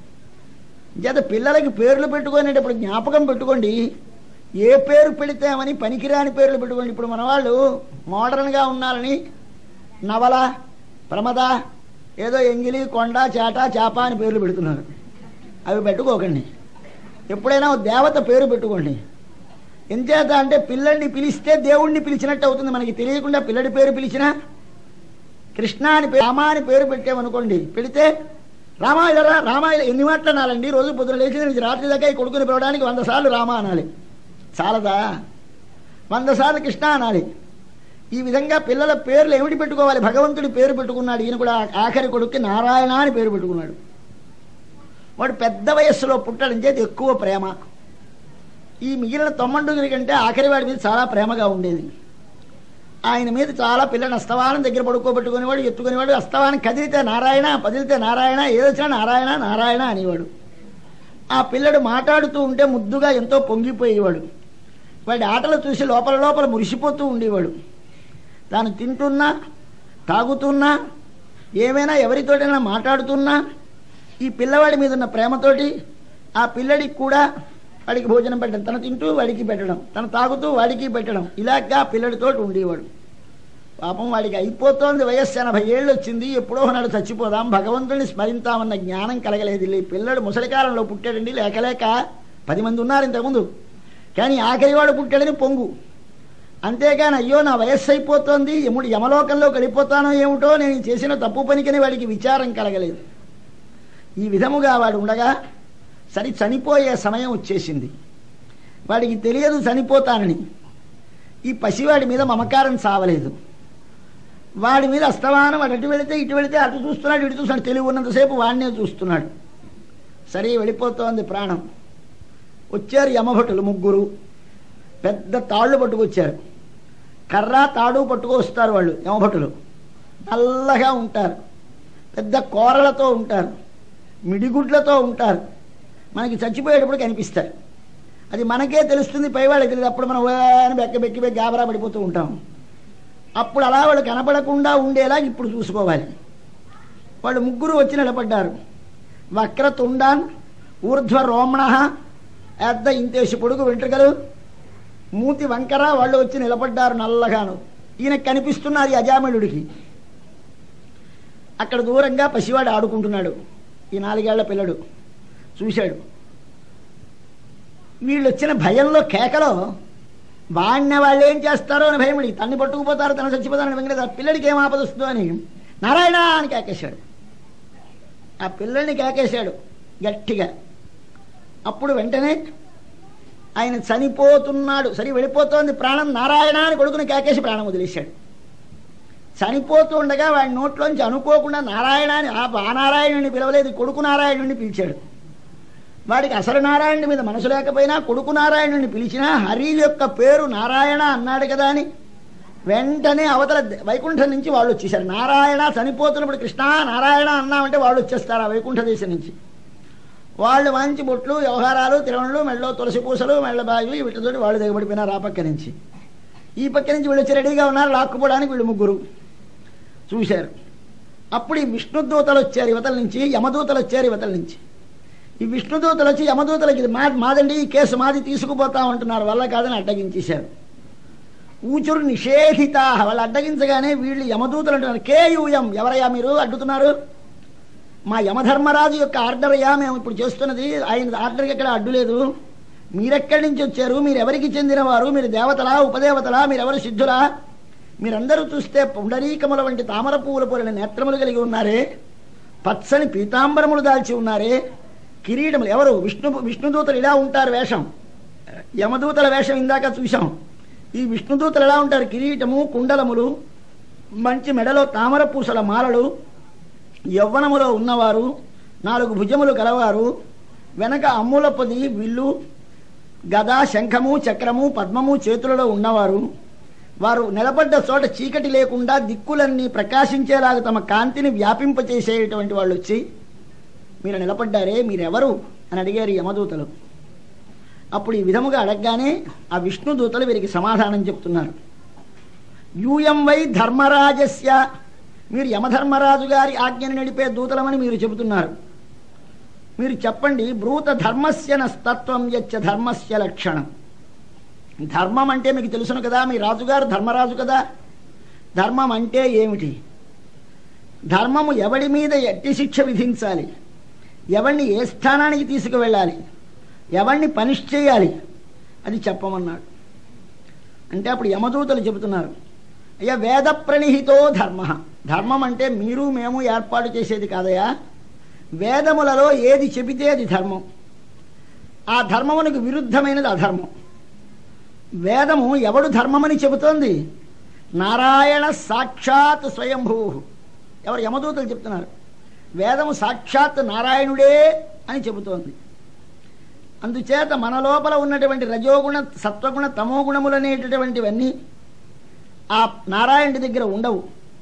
[SPEAKER 1] చేత పిల్లలకి పేర్లు పెట్టుకునేటప్పుడు జ్ఞాపకం పెట్టుకోండి ఏ పేరు పెడితేమని పనికిరాని పేర్లు పెట్టుకోండి ఇప్పుడు మన వాళ్ళు మోడర్న్గా ఉన్నారని నవల ప్రమద ఏదో ఎంగిలి కొండ చేట చేప అని పేర్లు పెడుతున్నారు అవి పెట్టుకోకండి ఎప్పుడైనా ఓ దేవత పేరు పెట్టుకోండి ఎంచేత అంటే పిల్లల్ని పిలిస్తే దేవుణ్ణి పిలిచినట్టు అవుతుంది మనకి తెలియకుండా పిల్లడి పేరు పిలిచినా కృష్ణ అని పేరు రామ అని పేరు పెట్టామనుకోండి పెడితే రామాయణరా రామాయణ ఎన్ని మాటలు అనాలండి రోజు పొద్దున లేచి నుంచి రాత్రి దాకా ఈ కొడుకుని పిలవడానికి వంద సార్లు రామ అనాలి చాలదా వంద సార్లు కృష్ణ అనాలి ఈ విధంగా పిల్లల పేర్లు ఏమిటి పెట్టుకోవాలి భగవంతుడి పేరు పెట్టుకున్నాడు ఈయన కూడా ఆఖరి కొడుక్కి నారాయణ అని పేరు పెట్టుకున్నాడు వాడు పెద్ద వయస్సులో పుట్టడం చేతి ఎక్కువ ప్రేమ ఈ మిగిలిన తొమ్మండుగురి కంటే ఆఖరి వాడి మీద చాలా ప్రేమగా ఉండేది ఆయన మీద చాలా పిల్లని అస్తవానం దగ్గర పడుకోబెట్టుకునేవాడు ఎత్తుకునేవాడు అస్తవానం కదిలితే నారాయణ పదిలితే నారాయణ ఏదొచ్చినా నారాయణ నారాయణ అనేవాడు ఆ పిల్లడు మాట్లాడుతూ ఉంటే ముద్దుగా ఎంతో పొంగిపోయేవాడు వాడి ఆటలు చూసి లోపల లోపల మురిసిపోతూ ఉండేవాడు తాను తింటున్నా తాగుతున్నా ఏమైనా ఎవరితోటైనా మాట్లాడుతున్నా ఈ పిల్లవాడి మీద ఉన్న ప్రేమతోటి ఆ పిల్లడికి కూడా వాడికి భోజనం పెట్టడం తను తింటూ వాడికి పెట్టడం తను తాగుతూ వాడికి పెట్టడం ఇలాగా పిల్లడితో ఉండేవాడు పాపం వాడికి అయిపోతోంది వయస్సు ఎనభై ఏళ్ళు వచ్చింది ఎప్పుడో నాడు చచ్చిపోదాం భగవంతుడిని స్మరింతామన్న జ్ఞానం కలగలేదు ఈ పిల్లడు ముసలికాలంలో పుట్టాడండి లేక లేక పది మంది ఉన్నారు ఇంతకుముందు కానీ ఆఖరి వాడు పుట్టాడని పొంగు అంతేగాని అయ్యో నా వయస్సు అయిపోతోంది యముడు యమలోకంలో గడిపోతానో ఏమిటో నేను చేసిన తప్పు పనికని వాడికి విచారం కలగలేదు ఈ విధముగా వాడు ఉండగా సరి చనిపోయే సమయం వచ్చేసింది వాడికి తెలియదు చనిపోతానని ఈ పసివాడి మీద మమకారం సావలేదు వాడి మీద అస్తమానం వాడు అటు వెళితే ఇటు వెళితే అటు చూస్తున్నాడు ఇటు చూస్తున్నాడు తెలివి ఉన్నంతసేపు వాడినే చూస్తున్నాడు సరే వెళ్ళిపోతోంది ప్రాణం వచ్చారు యమభటులు ముగ్గురు పెద్ద తాళ్ళు పట్టుకొచ్చారు కర్ర తాడు పట్టుకు వస్తారు వాళ్ళు యమభటులు నల్లగా ఉంటారు పెద్ద కూరలతో ఉంటారు మిడిగుడ్లతో ఉంటారు మనకి చచ్చిపోయేటప్పుడు కనిపిస్తారు అది మనకే తెలుస్తుంది పైవాళ్ళకి తెలియదు అప్పుడు మనం అని బెక్క బెక్కి బెక్కి గాబరా పడిపోతూ ఉంటాం అప్పుడు అలా వాళ్ళు కనపడకుండా ఉండేలా ఇప్పుడు చూసుకోవాలి వాళ్ళు ముగ్గురు వచ్చి నిలబడ్డారు వక్రతుండాన్ ఊర్ధ్వ రోమణ పెద్ద ఇంతేసి పొడుగు వెంట్రుకలు మూతి వంకర వాళ్ళు వచ్చి నిలబడ్డారు నల్లగాను ఈయనకు కనిపిస్తున్నారు ఈ అజామిళుడికి అక్కడ దూరంగా పసివాడు ఆడుకుంటున్నాడు ఈ నాలుగేళ్ల పిల్లడు చూశాడు వీళ్ళు వచ్చిన భయంలో కేకలో వాడిన వాళ్ళు ఏం చేస్తారో అని భయపడి తన్ని పట్టుకుపోతారు తను చచ్చిపోతారని వెంకటేశ్వర ఆ పిల్లడికి ఏం ఆపద వస్తుందో అని నారాయణ అని కేకేశాడు ఆ పిల్లల్ని కేకేశాడు గట్టిగా అప్పుడు వెంటనే ఆయన చనిపోతున్నాడు సరి వెళ్ళిపోతోంది ప్రాణం నారాయణ అని కొడుకుని కేకేసి ప్రాణం వదిలేశాడు చనిపోతూ ఉండగా వాడి నోట్లోంచి అనుకోకుండా నారాయణ అని ఆ ఆ నారాయణుని పిలవలేదు కొడుకు నారాయణుడిని పిలిచాడు వాడికి అసలు నారాయణుడి మీద మనసు లేకపోయినా కొడుకు నారాయణుడిని పిలిచినా హరి యొక్క పేరు నారాయణ అన్నాడు కదా అని వెంటనే అవతల ద- వైకుంఠం నుంచి వాళ్ళు వచ్చేసారు నారాయణ చనిపోతున్నప్పుడు కృష్ణ నారాయణ అన్నామంటే వాళ్ళు వచ్చేస్తారు ఆ వైకుంఠ దేశం నుంచి వాళ్ళు మంచి బొట్లు వ్యవహారాలు తిరుమలు మెళ్ళలో తులసి పూసలు మెళ్ళ బావి వీటితోటి వాళ్ళు దిగబడిపోయినారు ఆ పక్క నుంచి ఈ పక్క నుంచి వీళ్ళు వచ్చి రెడీగా ఉన్నారు లాక్కుపోవడానికి వీళ్ళు ముగ్గురు చూశారు అప్పుడు ఈ విష్ణుదూతలు వచ్చారు యువతల నుంచి యమదూతలు వచ్చారు యువతల నుంచి ఈ విష్ణుదూతలు వచ్చి యమదూతలకి ఇది మా మాదండి ఈ కేసు మాది తీసుకుపోతామంటున్నారు వల్ల కాదని అడ్డగించేశారు ఊచురు నిషేధిత వాళ్ళు అడ్డగించగానే వీళ్ళు యమదూతలు అంటున్నారు కేయూయం ఎవరయ్యా మీరు అడ్డుతున్నారు మా యమధర్మరాజు యొక్క ఆర్డర్ అయ్యా మేము ఇప్పుడు చేస్తున్నది ఆయన ఆర్డర్కి ఎక్కడ అడ్డు లేదు మీరెక్కడి నుంచి వచ్చారు మీరు ఎవరికి చెందినవారు మీరు దేవతలా ఉపదేవతలా మీరెవరు సిద్ధులా మీరందరూ చూస్తే పుండరీకముల వంటి తామర పువ్వుల పోలిన నేత్రములు కలిగి ఉన్నారే పచ్చని పీతాంబరములు దాల్చి ఉన్నారే కిరీటములు ఎవరు విష్ణు విష్ణుదూతలు ఇలా ఉంటారు వేషం యమదూతల వేషం ఇందాక చూశాం ఈ విష్ణుదూతలు ఎలా ఉంటారు కిరీటము కుండలములు మంచి మెడలో తామర పూసల మాలలు యవ్వనములో ఉన్నవారు నాలుగు భుజములు కలవారు వెనక అమ్ముల పొది విల్లు గద శంఖము చక్రము పద్మము చేతులలో ఉన్నవారు వారు నిలబడ్డ చోట చీకటి లేకుండా దిక్కులన్నీ ప్రకాశించేలాగా తమ కాంతిని వ్యాపింపచేసేటువంటి వాళ్ళు వచ్చి మీరు నిలబడ్డారే మీరెవరు అని అడిగారు ఈ యమదూతలు అప్పుడు ఈ విధముగా అడగగానే ఆ విష్ణుదూతలు వీరికి సమాధానం చెప్తున్నారు యూయం వై ధర్మరాజస్య మీరు యమధర్మరాజు గారి ఆజ్ఞను నడిపే దూతలమని మీరు చెబుతున్నారు మీరు చెప్పండి బ్రూత ధర్మస్య నస్తత్వం యచ్చ ధర్మస్య లక్షణం ధర్మం అంటే మీకు తెలుసును కదా మీ రాజుగారు ధర్మరాజు కదా ధర్మం అంటే ఏమిటి ధర్మము ఎవడి మీద ఎట్టి శిక్ష విధించాలి ఎవరిని ఏ స్థానానికి తీసుకువెళ్ళాలి ఎవరిని పనిష్ చేయాలి అది చెప్పమన్నాడు అంటే అప్పుడు యమదూతలు చెబుతున్నారు అయ్యా వేద ప్రణిహితో ధర్మ ధర్మం అంటే మీరు మేము ఏర్పాటు చేసేది కాదయా వేదములలో ఏది చెబితే అది ధర్మం ఆ ధర్మమునకు విరుద్ధమైనది అధర్మం వేదము ఎవడు ధర్మమని చెబుతోంది నారాయణ సాక్షాత్ స్వయంభూ ఎవరు యమదూతలు చెప్తున్నారు వేదము సాక్షాత్ నారాయణుడే అని చెబుతోంది అందుచేత మన లోపల ఉన్నటువంటి రజోగుణ సత్వగుణ తమోగుణములనేటటువంటివన్నీ ఆ నారాయణుడి దగ్గర ఉండవు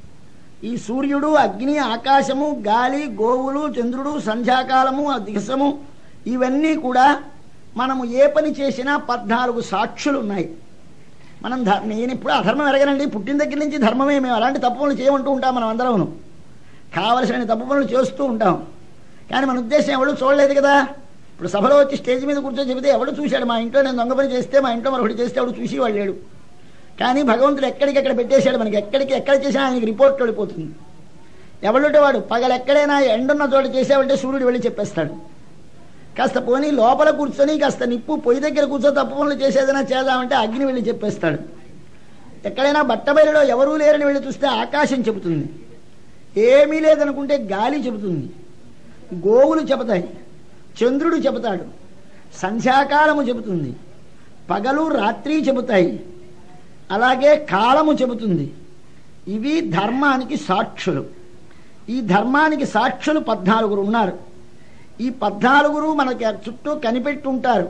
[SPEAKER 1] ఈ సూర్యుడు అగ్ని ఆకాశము గాలి గోవులు చంద్రుడు సంధ్యాకాలము ఆ దిశము ఇవన్నీ కూడా మనము ఏ పని చేసినా పద్నాలుగు సాక్షులు ఉన్నాయి మనం ధ- నేను ఇప్పుడు అధర్మం ఎరగనండి పుట్టిన దగ్గర నుంచి ధర్మమే మేము అలాంటి తప్పు పనులు చేయమంటూ ఉంటాం మనం అందరం కావలసిన తప్పు పనులు చేస్తూ ఉంటాం కానీ మన ఉద్దేశం ఎవడు చూడలేదు కదా ఇప్పుడు సభలో వచ్చి స్టేజ్ మీద కూర్చొని చెబితే ఎవడు చూశాడు మా ఇంట్లో నేను దొంగ పని చేస్తే మా ఇంట్లో మరొకటి చేస్తే ఎవడు చూసి వాళ్ళు లేడు కానీ భగవంతుడు ఎక్కడికెక్కడ పెట్టేశాడు మనకి ఎక్కడికి ఎక్కడ చేసినా ఆయనకి రిపోర్ట్ వెళ్ళిపోతుంది ఎవడుంటే వాడు పగలు ఎక్కడైనా ఎండున్న చోట చేసావంటే సూర్యుడు వెళ్ళి చెప్పేస్తాడు కాస్త పోనీ లోపల కూర్చొని కాస్త నిప్పు పొయ్యి దగ్గర కూర్చొని తప్పు పనులు చేసేదైనా చేద్దామంటే అగ్ని వెళ్ళి చెప్పేస్తాడు ఎక్కడైనా బట్టబయలులో ఎవరూ లేరని వెళ్ళి చూస్తే ఆకాశం చెబుతుంది ఏమీ లేదనుకుంటే గాలి చెబుతుంది గోవులు చెబుతాయి చంద్రుడు చెబుతాడు సంధ్యాకాలము చెబుతుంది పగలు రాత్రి చెబుతాయి అలాగే కాలము చెబుతుంది ఇవి ధర్మానికి సాక్షులు ఈ ధర్మానికి సాక్షులు పద్నాలుగురు ఉన్నారు ఈ పద్నాలుగురు మనకి ఆ చుట్టూ కనిపెట్టుంటారు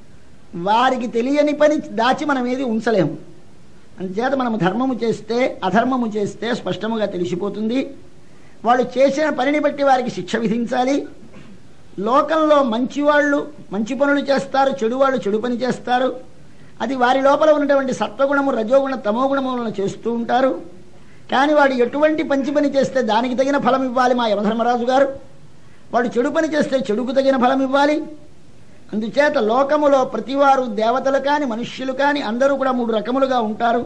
[SPEAKER 1] వారికి తెలియని పని దాచి మనం ఏది ఉంచలేము అందుచేత మనము ధర్మము చేస్తే అధర్మము చేస్తే స్పష్టముగా తెలిసిపోతుంది వాళ్ళు చేసిన పనిని బట్టి వారికి శిక్ష విధించాలి లోకంలో మంచివాళ్ళు మంచి పనులు చేస్తారు చెడు వాళ్ళు చెడు పని చేస్తారు అది వారి లోపల ఉన్నటువంటి సత్వగుణము రజోగుణ తమోగుణములను చేస్తూ ఉంటారు కానీ వాడు ఎటువంటి మంచి పని చేస్తే దానికి తగిన ఫలం ఇవ్వాలి మా యమధర్మరాజు గారు వాడు చెడు పని చేస్తే చెడుకు తగిన ఫలం ఇవ్వాలి అందుచేత లోకములో ప్రతివారు దేవతలు కాని మనుష్యులు కాని అందరూ కూడా మూడు రకములుగా ఉంటారు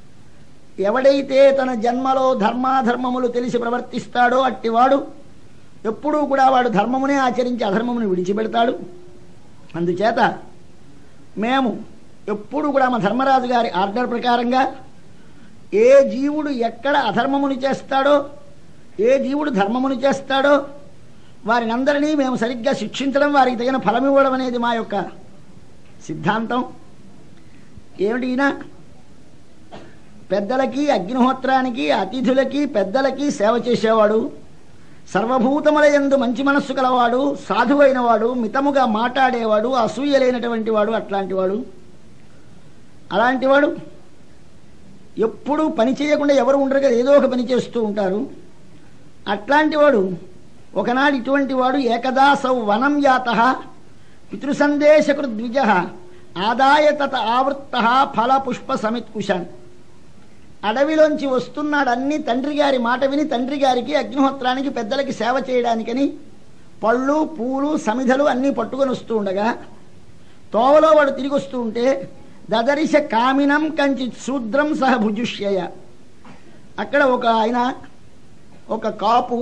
[SPEAKER 1] ఎవడైతే తన జన్మలో ధర్మాధర్మములు తెలిసి ప్రవర్తిస్తాడో అట్టివాడు ఎప్పుడూ కూడా వాడు ధర్మమునే ఆచరించి అధర్మమును విడిచిపెడతాడు అందుచేత మేము ఎప్పుడు కూడా మా ధర్మరాజు గారి ఆర్డర్ ప్రకారంగా ఏ జీవుడు ఎక్కడ అధర్మమును చేస్తాడో ఏ జీవుడు ధర్మమును చేస్తాడో వారిని అందరినీ మేము సరిగ్గా శిక్షించడం వారికి తగిన ఫలం ఇవ్వడం అనేది మా యొక్క సిద్ధాంతం ఏమిటి ఈయన పెద్దలకి అగ్నిహోత్రానికి అతిథులకి పెద్దలకి సేవ చేసేవాడు సర్వభూతముల యందు మంచి మనస్సు కలవాడు సాధువైన వాడు మితముగా మాట్లాడేవాడు అసూయ లేనటువంటి వాడు అట్లాంటి వాడు అలాంటి వాడు ఎప్పుడూ పని చేయకుండా ఎవరు ఉండరు కదా ఏదో ఒక పని చేస్తూ ఉంటారు అట్లాంటి వాడు ఒకనాడు ఇటువంటి వాడు ఏకదాసౌ వనం యాత పితృసందేశకృద్విజ ఆదాయ తత ఆవృత్త ఫల పుష్ప సమిత్కుశాన్ అడవిలోంచి వస్తున్నాడు అన్ని తండ్రి గారి మాట విని తండ్రి గారికి అగ్నిహోత్రానికి పెద్దలకి సేవ చేయడానికని పళ్ళు పూలు సమిధలు అన్నీ పట్టుకొని వస్తూ ఉండగా తోవలో వాడు తిరిగి వస్తూ ఉంటే దదరిశ కామినం కంచిత్ శూద్రం సహ భుజుష్యయ అక్కడ ఒక ఆయన ఒక కాపు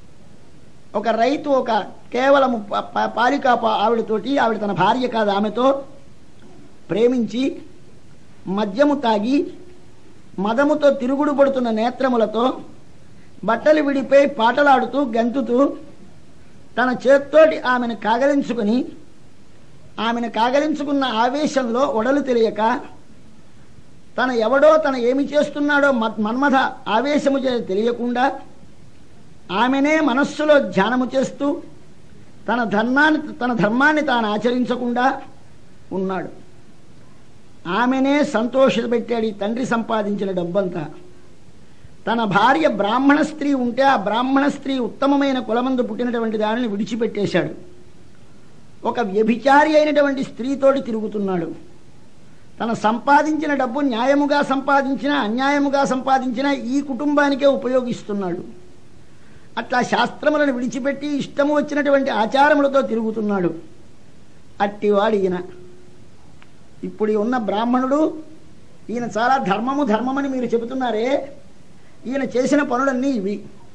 [SPEAKER 1] ఒక రైతు ఒక కేవలం ప- ప- పాలికా పా- ఆవిడతోటి ఆవిడ తన భార్య కాదు ఆమెతో ప్రేమించి మద్యము తాగి మదముతో తిరుగుడు పడుతున్న నేత్రములతో బట్టలు విడిపోయి పాటలాడుతూ గంతుతూ తన చేత్తోటి ఆమెను కాగలించుకుని ఆమెను కాగలించుకున్న ఆవేశంలో ఒడలు తెలియక తన ఎవడో తన ఏమి చేస్తున్నాడో మత్- మన్మథ ఆవేశము చే తెలియకుండా ఆమెనే మనస్సులో ధ్యానము చేస్తూ తన ధర్మాన్ని తన ధర్మాన్ని తాను ఆచరించకుండా ఉన్నాడు ఆమెనే సంతోషపెట్టాడు ఈ తండ్రి సంపాదించిన డబ్బంతా తన భార్య బ్రాహ్మణ స్త్రీ ఉంటే ఆ బ్రాహ్మణ స్త్రీ ఉత్తమమైన కులమందు పుట్టినటువంటి దానిని విడిచిపెట్టేశాడు ఒక వ్యభిచారి అయినటువంటి స్త్రీతోటి తిరుగుతున్నాడు తన సంపాదించిన డబ్బు న్యాయముగా సంపాదించిన అన్యాయముగా సంపాదించిన ఈ కుటుంబానికే ఉపయోగిస్తున్నాడు అట్లా శాస్త్రములను విడిచిపెట్టి ఇష్టము వచ్చినటువంటి ఆచారములతో తిరుగుతున్నాడు అట్టివాడు ఈయన ఇప్పుడు ఉన్న బ్రాహ్మణుడు ఈయన చాలా ధర్మము ధర్మమని మీరు చెబుతున్నారే ఈయన చేసిన పనులన్నీ ఇవి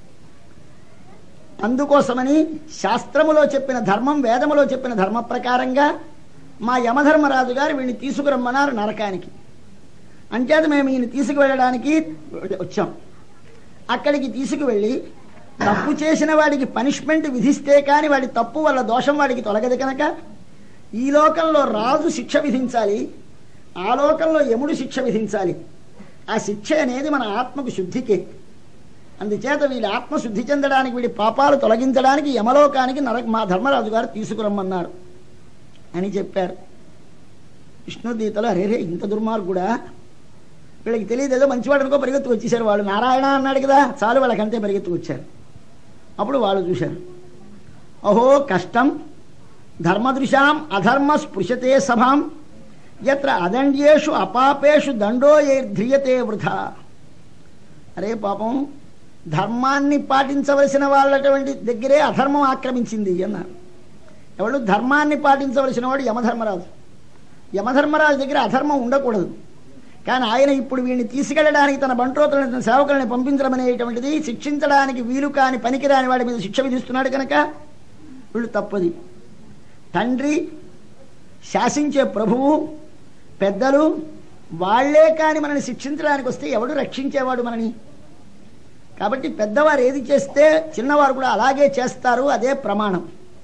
[SPEAKER 1] అందుకోసమని శాస్త్రములో చెప్పిన ధర్మం వేదములో చెప్పిన ధర్మ ప్రకారంగా మా యమధర్మరాజు గారు వీడిని తీసుకురమ్మన్నారు నరకానికి అంచేత మేము ఈయన తీసుకువెళ్ళడానికి వచ్చాం అక్కడికి తీసుకువెళ్ళి తప్పు చేసిన వాడికి పనిష్మెంట్ విధిస్తే కానీ వాడి తప్పు వల్ల దోషం వాడికి తొలగదు కనుక ఈ లోకంలో రాజు శిక్ష విధించాలి ఆ లోకంలో యముడు శిక్ష విధించాలి ఆ శిక్ష అనేది మన ఆత్మకు శుద్ధికే అందుచేత వీడి ఆత్మ శుద్ధి చెందడానికి వీడి పాపాలు తొలగించడానికి యమలోకానికి నర మా ధర్మరాజు గారు తీసుకురమ్మన్నారు అని చెప్పారు విష్ణుదీతలో అరే రే ఇంత దుర్మార్గుడా వీళ్ళకి తెలియదు ఏదో మంచివాడు అనుకో పరిగెత్తుకు వచ్చేసారు వాళ్ళు నారాయణ అన్నాడు కదా చాలు వాళ్ళకి అంతే పరిగెత్తుకు వచ్చారు అప్పుడు వాళ్ళు చూశారు అహో కష్టం ధర్మదృశాం అధర్మ స్పృశతే సభాం ఎత్ర అదండ్యేషు అపాపేషు దండో ధ్రియతే వృధా అరే పాపం ధర్మాన్ని పాటించవలసిన వాళ్ళటువంటి దగ్గరే అధర్మం ఆక్రమించింది అన్నారు ఎవడు ధర్మాన్ని పాటించవలసిన వాడు యమధర్మరాజు యమధర్మరాజు దగ్గర అధర్మం ఉండకూడదు కానీ ఆయన ఇప్పుడు వీడిని తీసుకెళ్ళడానికి తన బంట్రోతులను తన సేవకులను పంపించడం అనేటువంటిది శిక్షించడానికి వీలు కాని పనికిరాని వాడి మీద శిక్ష విధిస్తున్నాడు కనుక వీళ్ళు తప్పది తండ్రి శాసించే ప్రభువు పెద్దలు వాళ్లే కాని మనని శిక్షించడానికి వస్తే ఎవడు రక్షించేవాడు మనని కాబట్టి పెద్దవారు ఏది చేస్తే చిన్నవారు కూడా అలాగే చేస్తారు అదే ప్రమాణం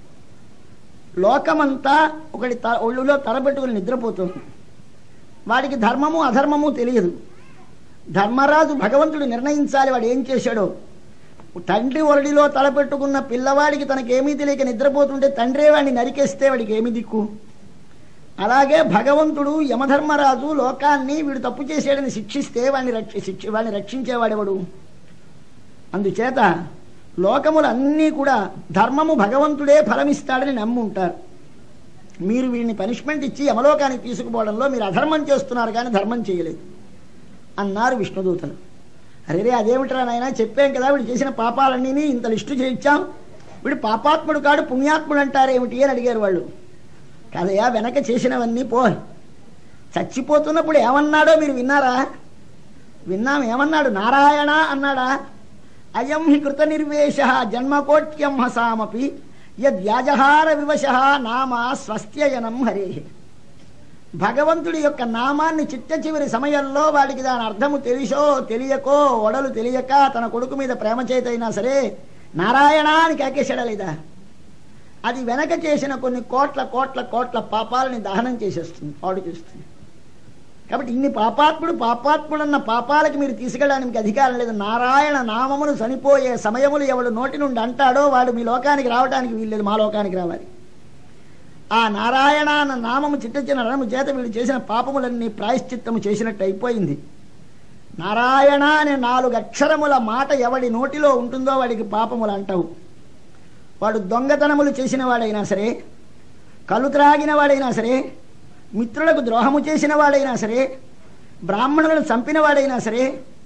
[SPEAKER 1] లోకమంతా ఒకటి త ఒళ్ళులో తలపెట్టుకుని నిద్రపోతుంది వాడికి ధర్మము అధర్మము తెలియదు ధర్మరాజు భగవంతుడు నిర్ణయించాలి వాడు ఏం చేశాడో తండ్రి ఒరడిలో తలపెట్టుకున్న పిల్లవాడికి తనకేమీ తెలియక నిద్రపోతుంటే తండ్రే వాడిని నరికేస్తే వాడికి ఏమి దిక్కు అలాగే భగవంతుడు యమధర్మరాజు లోకాన్ని వీడు తప్పు చేసాడని శిక్షిస్తే వాడిని రక్షి శిక్ష వాడిని రక్షించేవాడెవడు అందుచేత లోకములన్నీ కూడా ధర్మము భగవంతుడే ఫలమిస్తాడని నమ్మి ఉంటారు మీరు వీడిని పనిష్మెంట్ ఇచ్చి యమలోకానికి తీసుకుపోవడంలో మీరు అధర్మం చేస్తున్నారు కానీ ధర్మం చేయలేదు అన్నారు విష్ణుదూతలు అరే రే అదేమిట్రా నాయన చెప్పాం కదా వీడు చేసిన పాపాలన్నీ ఇంత లిస్టు చేయించాం వీడు పాపాత్ముడు కాడు పుణ్యాత్ముడు అంటారేమిటి అని అడిగారు వాళ్ళు కదయా వెనక చేసినవన్నీ పో చచ్చిపోతున్నప్పుడు ఏమన్నాడో మీరు విన్నారా విన్నాం ఏమన్నాడు నారాయణ అన్నాడా అయం హి కృత నిర్వేశ జన్మకోట్యం హసామపి యద్యాజహార వివశ నామ స్వస్త్యయనం హరే భగవంతుడి యొక్క నామాన్ని చిట్ట చివరి సమయంలో వాడికి దాని అర్థము తెలిసో తెలియకో ఒడలు తెలియక తన కొడుకు మీద ప్రేమ చేతైనా సరే నారాయణ అని కేకేశాడా లేదా అది వెనక చేసిన కొన్ని కోట్ల కోట్ల కోట్ల పాపాలని దహనం చేసేస్తుంది పాడు చేస్తుంది కాబట్టి ఇన్ని పాపాత్ముడు పాపాత్ముడన్న పాపాలకి మీరు తీసుకెళ్ళడానికి అధికారం లేదు నారాయణ నామమును చనిపోయే సమయములు ఎవడు నోటి నుండి అంటాడో వాడు మీ లోకానికి రావడానికి వీల్లేదు మా లోకానికి రావాలి ఆ నారాయణ అన్న నామము చిట్ట చిన్న రణము చేత వీళ్ళు చేసిన పాపములన్నీ ప్రాయశ్చిత్తము చేసినట్టు అయిపోయింది నారాయణ అనే నాలుగు అక్షరముల మాట ఎవడి నోటిలో ఉంటుందో వాడికి పాపములు అంటావు వాడు దొంగతనములు చేసిన వాడైనా సరే కలు త్రాగిన వాడైనా సరే మిత్రులకు ద్రోహము చేసిన వాడైనా సరే బ్రాహ్మణులను చంపిన వాడైనా సరే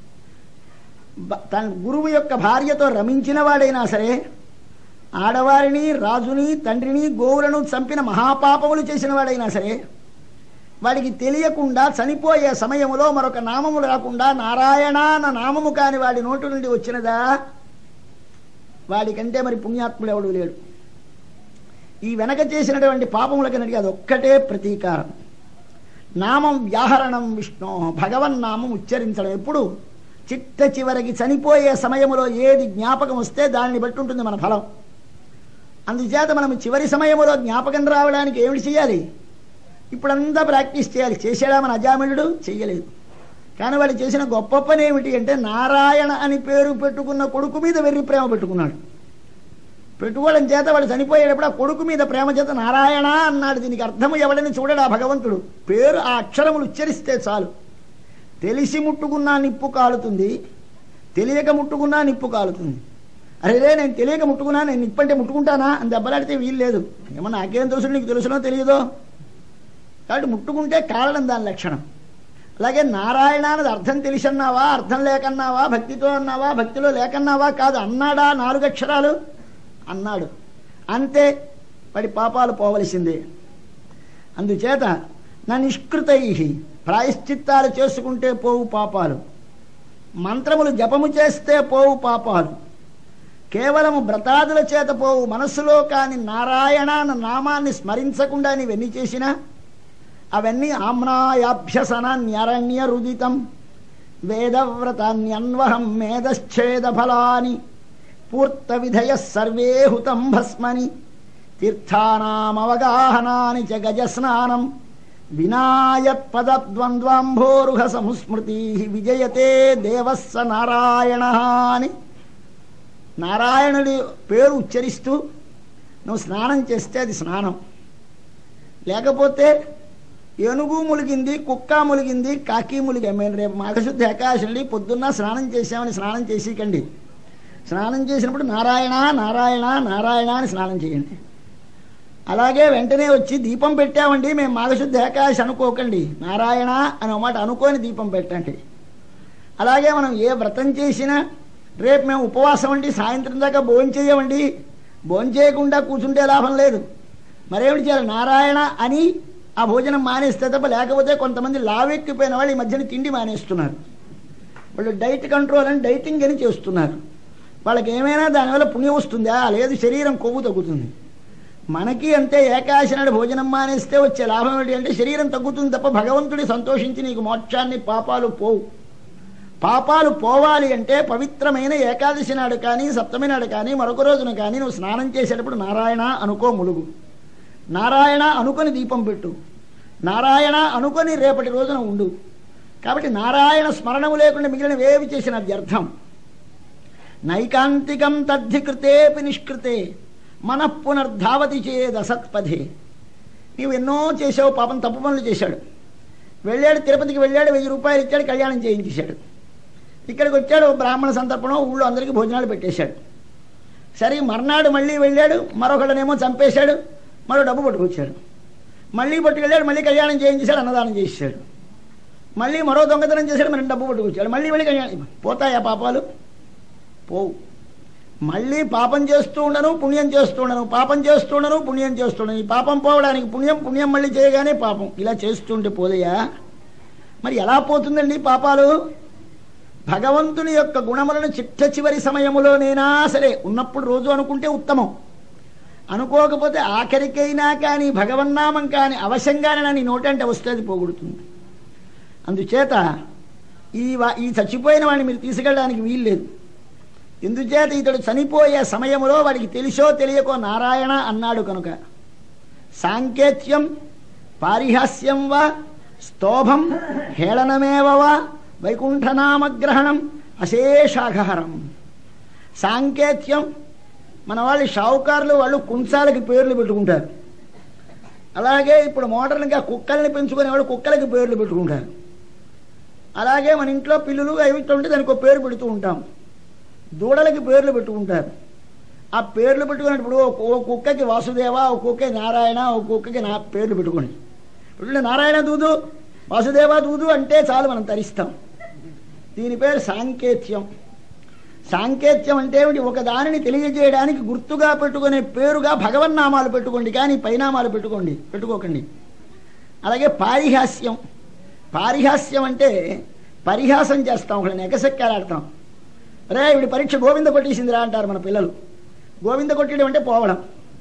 [SPEAKER 1] బ- తన గురువు యొక్క భార్యతో రమించిన వాడైనా సరే ఆడవారిని రాజుని తండ్రిని గోవులను చంపిన మహాపాపములు చేసిన వాడైనా సరే వాడికి తెలియకుండా చనిపోయే సమయములో మరొక నామము రాకుండా నారాయణ అన్న నామము కాని వాడి నోటు నుండి వచ్చినదా వాడికంటే మరి పుణ్యాత్ముడు ఎవడు లేడు ఈ వెనక చేసినటువంటి పాపములకి అది ఒక్కటే ప్రతీకారం నామం వ్యాహరణం విష్ణు భగవన్నామం ఉచ్చరించడం ఎప్పుడు చిట్ట చివరికి చనిపోయే సమయంలో ఏది జ్ఞాపకం వస్తే దానిని బట్టి ఉంటుంది మన ఫలం అందుచేత మనం చివరి సమయంలో జ్ఞాపకం రావడానికి ఏమిటి చేయాలి ఇప్పుడంతా ప్రాక్టీస్ చేయాలి చేశాడా మన అజామిళుడు చెయ్యలేదు కానీ వాడు చేసిన గొప్ప పని ఏమిటి అంటే నారాయణ అని పేరు పెట్టుకున్న కొడుకు మీద వెర్రి ప్రేమ పెట్టుకున్నాడు పెట్టుకోవడం చేత వాడు చనిపోయేటప్పుడు ఆ కొడుకు మీద ప్రేమ చేత నారాయణ అన్నాడు దీనికి అర్థము ఎవడని చూడడు ఆ భగవంతుడు పేరు ఆ అక్షరములు ఉచ్చరిస్తే చాలు తెలిసి ముట్టుకున్నా నిప్పు కాలుతుంది తెలియక ముట్టుకున్నా నిప్పు కాలుతుంది అరే నేను తెలియక ముట్టుకున్నా నేను నిప్పంటే ముట్టుకుంటానా అని దెబ్బలాడితే వీలు లేదు ఏమన్నా నాకేం తెలుసు నీకు తెలుసునో తెలియదో కాబట్టి ముట్టుకుంటే కాలడం దాని లక్షణం అలాగే నారాయణ అన్నది అర్థం తెలిసన్నావా అర్థం లేకన్నావా భక్తితో అన్నావా భక్తిలో లేకన్నావా కాదు అన్నాడా నాలుగు అక్షరాలు అన్నాడు అంతే వాడి పాపాలు పోవలసిందే అందుచేత నా నిష్కృతై ప్రాయశ్చిత్తాలు చేసుకుంటే పోవు పాపాలు మంత్రములు జపము చేస్తే పోవు పాపాలు కేవలము వ్రతాదుల చేత పోవు మనస్సులో కాని నారాయణ అన్న నామాన్ని స్మరించకుండా నీవెన్ని చేసినా అవన్నీ ఆమ్నాయాభ్యసన న్యరణ్య రుదితం వేదవ్రతాన్యన్వహం మేధశ్చేద ఫలాని పూర్త విధయ సర్వే హుతం భస్మని తీర్థానామవగాహనాని చ గజస్నానం వినాయత్పదద్వంద్వాంభోరుహ సంస్మృతి విజయతే దేవస్స నారాయణ అని నారాయణుడి పేరు ఉచ్చరిస్తూ నువ్వు స్నానం చేస్తే అది స్నానం లేకపోతే ఏనుగు ములిగింది కుక్క ములిగింది కాకి ములిగి మేము రేపు మాఘశుద్ధ ఏకాశండి పొద్దున్న స్నానం చేసామని స్నానం చేసేకండి స్నానం చేసినప్పుడు నారాయణ నారాయణ నారాయణ అని స్నానం చేయండి అలాగే వెంటనే వచ్చి దీపం పెట్టామండి మేము మాఘశుద్ధ ఏకాశి అనుకోకండి నారాయణ అని ఒక మాట అనుకోని దీపం పెట్టండి అలాగే మనం ఏ వ్రతం చేసినా రేపు మేము ఉపవాసం అండి సాయంత్రం దాకా భోజనం చేయమండి భోజనం చేయకుండా కూర్చుంటే లాభం లేదు మరేమిటి చేయాలి నారాయణ అని ఆ భోజనం మానేస్తే తప్ప లేకపోతే కొంతమంది లావెక్కిపోయిన వాళ్ళు ఈ మధ్యన తిండి మానేస్తున్నారు వాళ్ళు డైట్ కంట్రోల్ అని డైటింగ్ అని చేస్తున్నారు వాళ్ళకి ఏమైనా దానివల్ల పుణ్యం వస్తుందా లేదు శరీరం కొవ్వు తగ్గుతుంది మనకి అంతే ఏకాశి నాడు భోజనం మానేస్తే వచ్చే లాభం ఏంటి అంటే శరీరం తగ్గుతుంది తప్ప భగవంతుడి సంతోషించి నీకు మోక్షాన్ని పాపాలు పోవు పాపాలు పోవాలి అంటే పవిత్రమైన ఏకాదశి నాడు కానీ సప్తమి నాడు కానీ మరొక రోజున కానీ నువ్వు స్నానం చేసేటప్పుడు నారాయణ అనుకో ములుగు నారాయణ అనుకొని దీపం పెట్టు నారాయణ అనుకొని రేపటి రోజున ఉండు కాబట్టి నారాయణ స్మరణము లేకుండా మిగిలినవేవి చేసిన వ్యర్థం నైకాంతికం తద్ధికృతేపి నిష్కృతే మన పునర్ధావతి చేద్ అసత్పథే నీవు ఎన్నో చేసావు పాపం తప్పు పనులు చేశాడు వెళ్ళాడు తిరుపతికి వెళ్ళాడు వెయ్యి రూపాయలు ఇచ్చాడు కళ్యాణం చేయించేశాడు ఇక్కడికి వచ్చాడు ఓ బ్రాహ్మణ సంతర్పణం ఊళ్ళో అందరికీ భోజనాలు పెట్టేశాడు సరే మర్నాడు మళ్ళీ వెళ్ళాడు మరొకడనేమో చంపేశాడు మరో డబ్బు పట్టుకొచ్చాడు మళ్ళీ పట్టుకెళ్ళాడు మళ్ళీ కళ్యాణం చేయించేశాడు అన్నదానం చేసేసాడు మళ్ళీ మరో దొంగతనం చేశాడు మరి డబ్బు పట్టుకొచ్చాడు మళ్ళీ మళ్ళీ కళ్యాణం పోతాయా పాపాలు పోవు మళ్ళీ పాపం చేస్తూ ఉండను పుణ్యం చేస్తూ ఉండను పాపం చేస్తూ ఉండను పుణ్యం చేస్తుండను ఈ పాపం పోవడానికి పుణ్యం పుణ్యం మళ్ళీ చేయగానే పాపం ఇలా చేస్తుంటే పోదయ్యా మరి ఎలా పోతుందండి పాపాలు భగవంతుని యొక్క గుణములను చిట్ట చివరి సమయములోనైనా సరే ఉన్నప్పుడు రోజు అనుకుంటే ఉత్తమం అనుకోకపోతే ఆఖరికైనా కానీ భగవన్నామం కానీ అవశ్యంగానే నీ నోటంటే వస్తే అది పోగొడుతుంది అందుచేత ఈ వా- ఈ చచ్చిపోయిన వాడిని మీరు తీసుకెళ్ళడానికి వీల్లేదు ఎందుచేత ఇతడు చనిపోయే సమయంలో వాడికి తెలిసో తెలియకో నారాయణ అన్నాడు కనుక సాంకేత్యం పారిహాస్యం వా స్తోభం హేళనమేవ వా వైకుంఠనామగ్రహణం అశేషాఘహరం సాంకేత్యం మన వాళ్ళు షావుకారులు వాళ్ళు కుంచాలకి పేర్లు పెట్టుకుంటారు అలాగే ఇప్పుడు మోడర్న్గా కుక్కల్ని పెంచుకునే వాళ్ళు కుక్కలకి పేర్లు పెట్టుకుంటారు అలాగే మన ఇంట్లో పిల్లులు అవి ఉంటే దానికి ఒక పేరు పెడుతూ ఉంటాం దూడలకి పేర్లు పెట్టుకుంటారు ఆ పేర్లు పెట్టుకున్నప్పుడు ఓ ఓ కుక్కకి వాసుదేవ ఓ కుక్కకి నారాయణ ఓ కుక్కకి నా పేర్లు పెట్టుకోండి ఇప్పుడు నారాయణ దూదు వాసుదేవ దూదు అంటే చాలు మనం తరిస్తాం దీని పేరు సాంకేత్యం సాంకేత్యం అంటే ఏమిటి ఒక దానిని తెలియజేయడానికి గుర్తుగా పెట్టుకునే పేరుగా భగవన్నామాలు పెట్టుకోండి కానీ పైనామాలు పెట్టుకోండి పెట్టుకోకండి అలాగే పారిహాస్యం పారిహాస్యం అంటే పరిహాసం చేస్తాం ఒకళ్ళని ఎగసెక్కాలాడతాం రే ఇవిడి పరీక్ష గోవింద కొట్టేసిందిరా అంటారు మన పిల్లలు గోవింద కొట్టడం అంటే పోవడం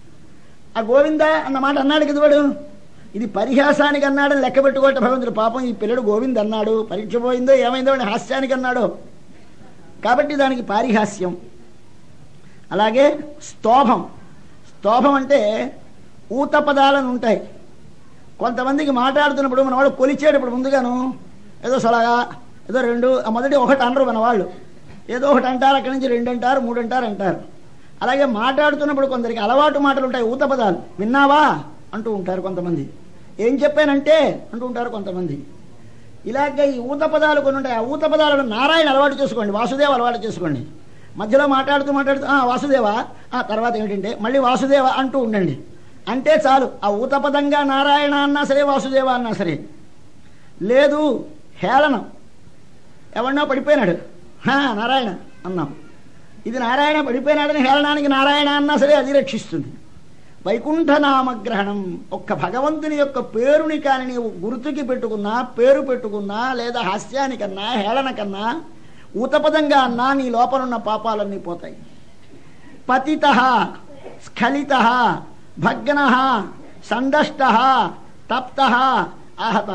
[SPEAKER 1] ఆ గోవింద అన్న మాట అన్నాడు కదా వాడు ఇది పరిహాసానికి అన్నాడని లెక్క పెట్టుకోవట భగవంతుడు పాపం ఈ పిల్లడు గోవింద్ అన్నాడు పరీక్ష పోయిందో ఏమైందో అని హాస్యానికి అన్నాడు కాబట్టి దానికి పారిహాస్యం అలాగే స్తోభం స్తోభం అంటే ఊత పదాలను ఉంటాయి కొంతమందికి మాట్లాడుతున్నప్పుడు మన వాళ్ళు కొలిచేటప్పుడు ముందుగాను ఏదో సొలగా ఏదో రెండు ఆ మొదటి ఒకటి అనరు మన వాళ్ళు ఏదో ఒకటి అంటారు అక్కడి నుంచి రెండు అంటారు మూడు అంటారు అంటారు అలాగే మాట్లాడుతున్నప్పుడు కొందరికి అలవాటు మాటలు ఉంటాయి ఊత పదాలు విన్నావా అంటూ ఉంటారు కొంతమంది ఏం చెప్పానంటే అంటూ ఉంటారు కొంతమంది ఇలాగ ఈ ఊత పదాలు కొన్ని ఉంటాయి ఆ ఊత పదాలను నారాయణ అలవాటు చేసుకోండి వాసుదేవ అలవాటు చేసుకోండి మధ్యలో మాట్లాడుతూ మాట్లాడుతూ "ఆ, వాసుదేవ ఆ తర్వాత ఏమిటంటే మళ్ళీ వాసుదేవ అంటూ ఉండండి అంటే చాలు ఆ ఊత పదంగా నారాయణ అన్నా సరే వాసుదేవ అన్నా సరే లేదు హేళనం ఎవడన్నా పడిపోయినాడు "హా, నారాయణ అన్నాం ఇది నారాయణ పడిపోయినాడని హేళనానికి నారాయణ అన్నా సరే అది రక్షిస్తుంది వైకుంఠ నామగ్రహణం ఒక్క భగవంతుని యొక్క పేరుని కానీ నీవు గుర్తుకి పెట్టుకున్నా పేరు పెట్టుకున్నా లేదా హాస్యానికన్నా హేళనకన్నా ఊతపదంగా అన్నా నీ లోపలున్న పాపాలన్నీ పోతాయి పతిత స్ఖలిత భగ్న సందష్ట తప్త ఆహత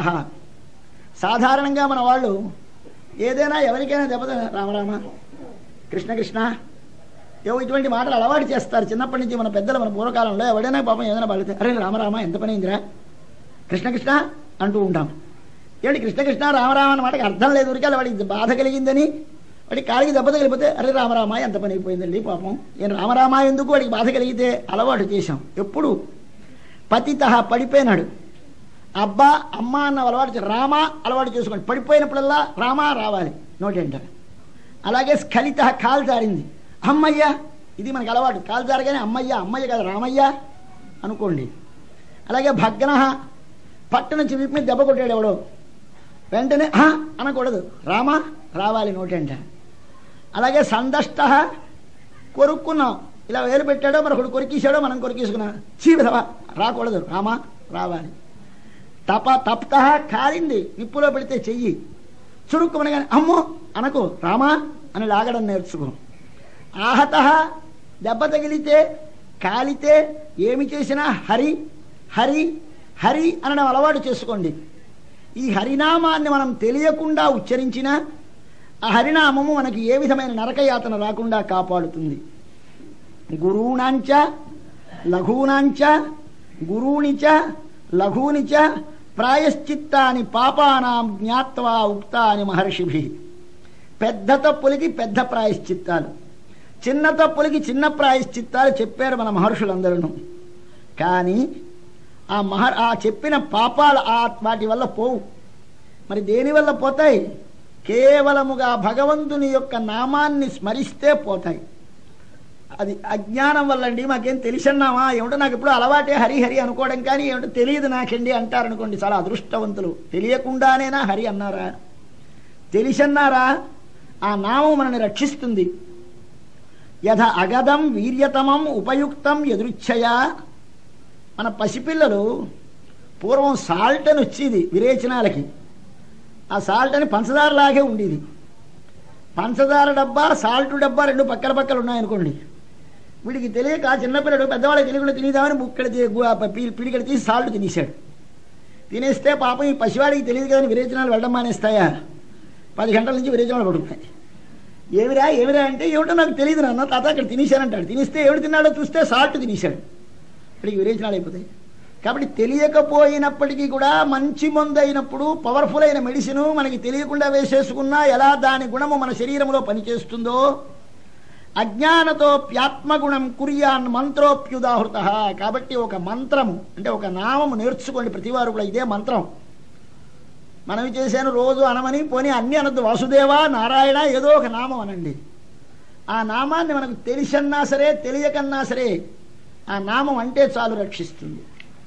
[SPEAKER 1] సాధారణంగా మన వాళ్ళు ఏదైనా ఎవరికైనా దెబ్బత రామరామ కృష్ణ కృష్ణ ఏవో ఇటువంటి మాటలు అలవాటు చేస్తారు చిన్నప్పటి నుంచి మన పెద్దలు మన పూర్వకాలంలో ఎవడైనా పాపం ఏదైనా పడితే అరే రామరామ ఎంత పని అయిందిరా కృష్ణ కృష్ణ అంటూ ఉంటాం ఏమిటి కృష్ణ కృష్ణ రామరామ అన్న మాటకి అర్థం లేదు ఊరికే వాడికి బాధ కలిగిందని వాడికి కాలికి దెబ్బ తగిలిపోతే అరే రామరామ ఎంత పని అయిపోయిందండి పాపం ఏం రామరామ ఎందుకు వాడికి బాధ కలిగితే అలవాటు చేశాం ఎప్పుడు పతిత పడిపోయినాడు అబ్బా అమ్మ అన్న అలవాటు చే- రామ అలవాటు చేసుకోండి పడిపోయినప్పుడల్లా రామ రావాలి నోటెంట అలాగే స్ఖలిత కాలు జారింది అమ్మయ్య ఇది మనకు అలవాటు కాలు జారగానే అమ్మయ్య అమ్మయ్య కాదు రామయ్య అనుకోండి అలాగే భగ్న పట్టు నుంచి వీపు మీద దెబ్బ కొట్టాడు ఎవడో వెంటనే "హ" అనకూడదు రామ రావాలి నోటెంట అలాగే సందష్ట కొరుక్కున్నాం ఇలా వేలు పెట్టాడో మరొకడు కొరికేశాడో మనం కొరికేసుకున్నాం చీ విధవా రాకూడదు రామ రావాలి తప తప్త కాలింది నిప్పులో పెడితే చెయ్యి చురుక్కుమనగానే అమ్మో అనకు రామా అని లాగడం నేర్చుకో ఆహత దెబ్బ తగిలితే కాలితే ఏమి చేసినా హరి హరి హరి అనడం అలవాటు చేసుకోండి ఈ హరినామాన్ని మనం తెలియకుండా ఉచ్చరించినా ఆ హరినామము మనకి ఏ విధమైన నరకయాతన రాకుండా కాపాడుతుంది గురూణాంచ లఘూనాంచ గురూణిచ లఘూనిచ ప్రాయశ్చిత్తాని పాపానాం జ్ఞాత్వా ఉక్తాని మహర్షిభి పెద్ద తప్పులకి పెద్ద ప్రాయశ్చిత్తాలు చిన్న తప్పులకి చిన్న ప్రాయశ్చిత్తాలు చెప్పారు మన మహర్షులందరూ కానీ ఆ మహ ఆ చెప్పిన పాపాలు ఆ వాటి వల్ల పోవు మరి దేని వల్ల పోతాయి కేవలముగా భగవంతుని యొక్క నామాన్ని స్మరిస్తే పోతాయి అది అజ్ఞానం వల్లండి మాకేం తెలిసన్నామా ఏమిటో నాకు ఎప్పుడు అలవాటే హరి హరి అనుకోవడం కానీ ఏమిటో తెలియదు నాకండి అంటారనుకోండి చాలా అదృష్టవంతులు తెలియకుండానేనా హరి అన్నారా తెలిసన్నారా ఆ నామం మనని రక్షిస్తుంది యథ అగదం వీర్యతమం ఉపయుక్తం ఎదురుచ్ఛయా మన పసిపిల్లలు పూర్వం సాల్ట్ అని వచ్చేది విరేచనాలకి ఆ సాల్ట్ అని పంచదారలాగే ఉండేది పంచదార డబ్బా సాల్ట్ డబ్బా రెండు పక్కల పక్కల ఉన్నాయనుకోండి వీడికి తెలియక ఆ చిన్నపిల్లడు పెద్దవాళ్ళకి తెలియకుండా తినేదామని ముక్కడ పిడికడ తీసి సాల్ట్ తినేశాడు తినేస్తే పాపం ఈ పసివాడికి తెలియదు కదా విరేచనాలు వెళ్ళడం మానేస్తాయా పది గంటల నుంచి విరేచనాలు పడుతున్నాయి ఏమిరా ఏమిరా అంటే ఏమిటో నాకు తెలియదు నాన్న తాత అక్కడ తినేశానంటాడు తినిస్తే ఏమిటి తిన్నాడో చూస్తే సాల్ట్ తినేశాడు ఇక్కడికి విరేచనాలు అయిపోతాయి కాబట్టి తెలియకపోయినప్పటికీ కూడా మంచి మందు అయినప్పుడు పవర్ఫుల్ అయిన మెడిసిన్ మనకి తెలియకుండా వేసేసుకున్నా ఎలా దాని గుణము మన శరీరంలో పనిచేస్తుందో అజ్ఞానతో ప్యాత్మగుణం కుర్యాన్ మంత్రోప్యుదాహృత కాబట్టి ఒక మంత్రము అంటే ఒక నామము నేర్చుకోండి ప్రతివారు కూడా ఇదే మంత్రం మనవి చేశాను రోజు అనమని పోనీ అన్ని అనద్దు వాసుదేవ నారాయణ ఏదో ఒక నామం అనండి ఆ నామాన్ని మనకు తెలిసన్నా సరే తెలియకన్నా సరే ఆ నామం అంటే చాలు రక్షిస్తుంది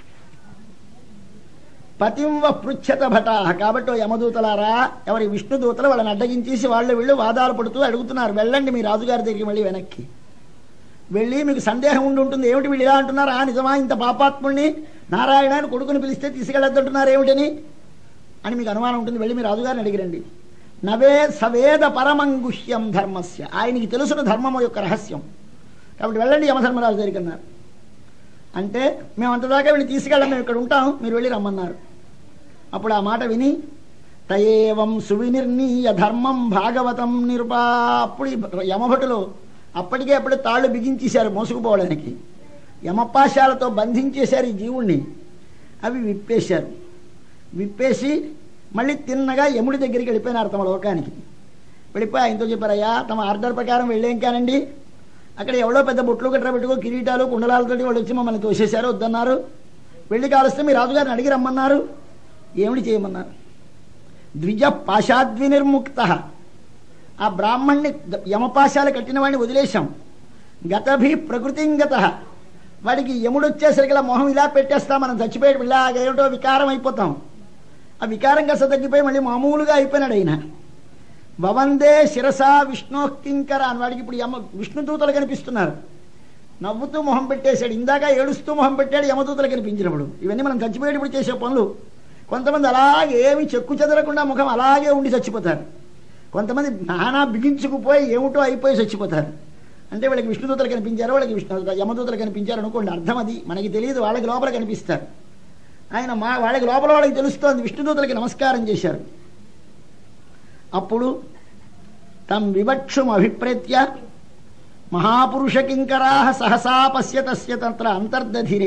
[SPEAKER 1] పతింవ పృచ్ఛత భట కాబట్టి ఓ యమదూతలారా ఎవరి విష్ణుదూతలు వాళ్ళని అడ్డగించేసి వాళ్ళు వీళ్ళు వాదాలు పడుతూ అడుగుతున్నారు వెళ్ళండి మీ రాజుగారి దగ్గరికి మళ్ళీ వెనక్కి వెళ్ళి మీకు సందేహం ఉండి ఉంటుంది ఏమిటి వీళ్ళు ఇలా అంటున్నారు ఆ నిజమా ఇంత పాపాత్ముడిని నారాయణ అని కొడుకుని పిలిస్తే తీసుకెళ్ళొద్దంటున్నారు ఏమిటని అని మీకు అనుమానం ఉంటుంది వెళ్ళి మీ రాజుగారిని అడిగిరండి నవే సవేద పరమంగుహ్యం ధర్మస్య ఆయనకి తెలుసున ధర్మము యొక్క రహస్యం కాబట్టి వెళ్ళండి యమధర్మరాజు దగ్గరికి అన్నారు అంటే మేము అంతదాకా వీళ్ళు తీసుకెళ్ళం మేము ఇక్కడ ఉంటాం మీరు వెళ్ళి రమ్మన్నారు అప్పుడు ఆ మాట విని తయేవం సువినిర్ణీయ ధర్మం భాగవతం నిరుపా అప్పుడు ఈ యమభటులు అప్పటికే అప్పుడు తాళ్ళు బిగించేశారు మోసుకుపోవడానికి యమపాశాలతో బంధించేశారు ఈ జీవుణ్ణి అవి విప్పేశారు విప్పేసి మళ్ళీ తిన్నగా యముడి దగ్గరికి వెళ్ళిపోయినారు తమ లోకానికి వెళ్ళిపోయి ఆయనతో చెప్పారయ్యా తమ ఆర్డర్ ప్రకారం వెళ్ళేం కానండి అక్కడ ఎవడో పెద్ద బొట్లు గట్రా పెట్టుకో కిరీటాలు కుండలాలతోటి వాళ్ళు వచ్చి మమ్మల్ని తోసేశారు వద్దన్నారు వెళ్ళి కావలిస్తే మీ రాజుగారిని అడిగి రమ్మన్నారు ఏమిటి చేయమన్నారు ద్విజ పాశాద్వినిర్ముక్త ఆ బ్రాహ్మణ్ణి ద- యమపాశాలు కట్టిన వాడిని వదిలేశాం గతభి ప్రకృతింగత వాడికి యముడు వచ్చేసరికి ఇలా మొహం ఇలా పెట్టేస్తాం మనం చచ్చిపోయి ఇలా ఏమిటో వికారం అయిపోతాం ఆ వికారం కాస్త తగ్గిపోయి మళ్ళీ మామూలుగా అయిపోయినాడు ఆయన భవందే శిరసా విష్ణోకింకర అని వాడికి ఇప్పుడు యమ విష్ణుదూతలు కనిపిస్తున్నారు నవ్వుతూ మొహం పెట్టేశాడు ఇందాక ఏడుస్తూ మొహం పెట్టాడు యమదూతలు కనిపించినప్పుడు ఇవన్నీ మనం చచ్చిపోయేటప్పుడు చేసే పనులు కొంతమంది అలాగే ఏమి చెక్కు చెదరకుండా ముఖం అలాగే ఉండి చచ్చిపోతారు కొంతమంది నానా బిగించుకుపోయి ఏమిటో అయిపోయి చచ్చిపోతారు అంటే వాళ్ళకి విష్ణుదూతలు కనిపించారు వాళ్ళకి విష్ణు యమదూతలు కనిపించారు అనుకోండి అర్థం అది మనకి తెలియదు వాళ్ళకి లోపల కనిపిస్తారు ఆయన మా వాళ్ళకి లోపల వాళ్ళకి తెలుస్తోంది విష్ణుదూతలకి నమస్కారం చేశారు అప్పుడు తం వివక్షుం అభిప్రేత్య మహాపురుష కింకరా సహసా పశ్య తస్య తంత్ర అంతర్దధిరే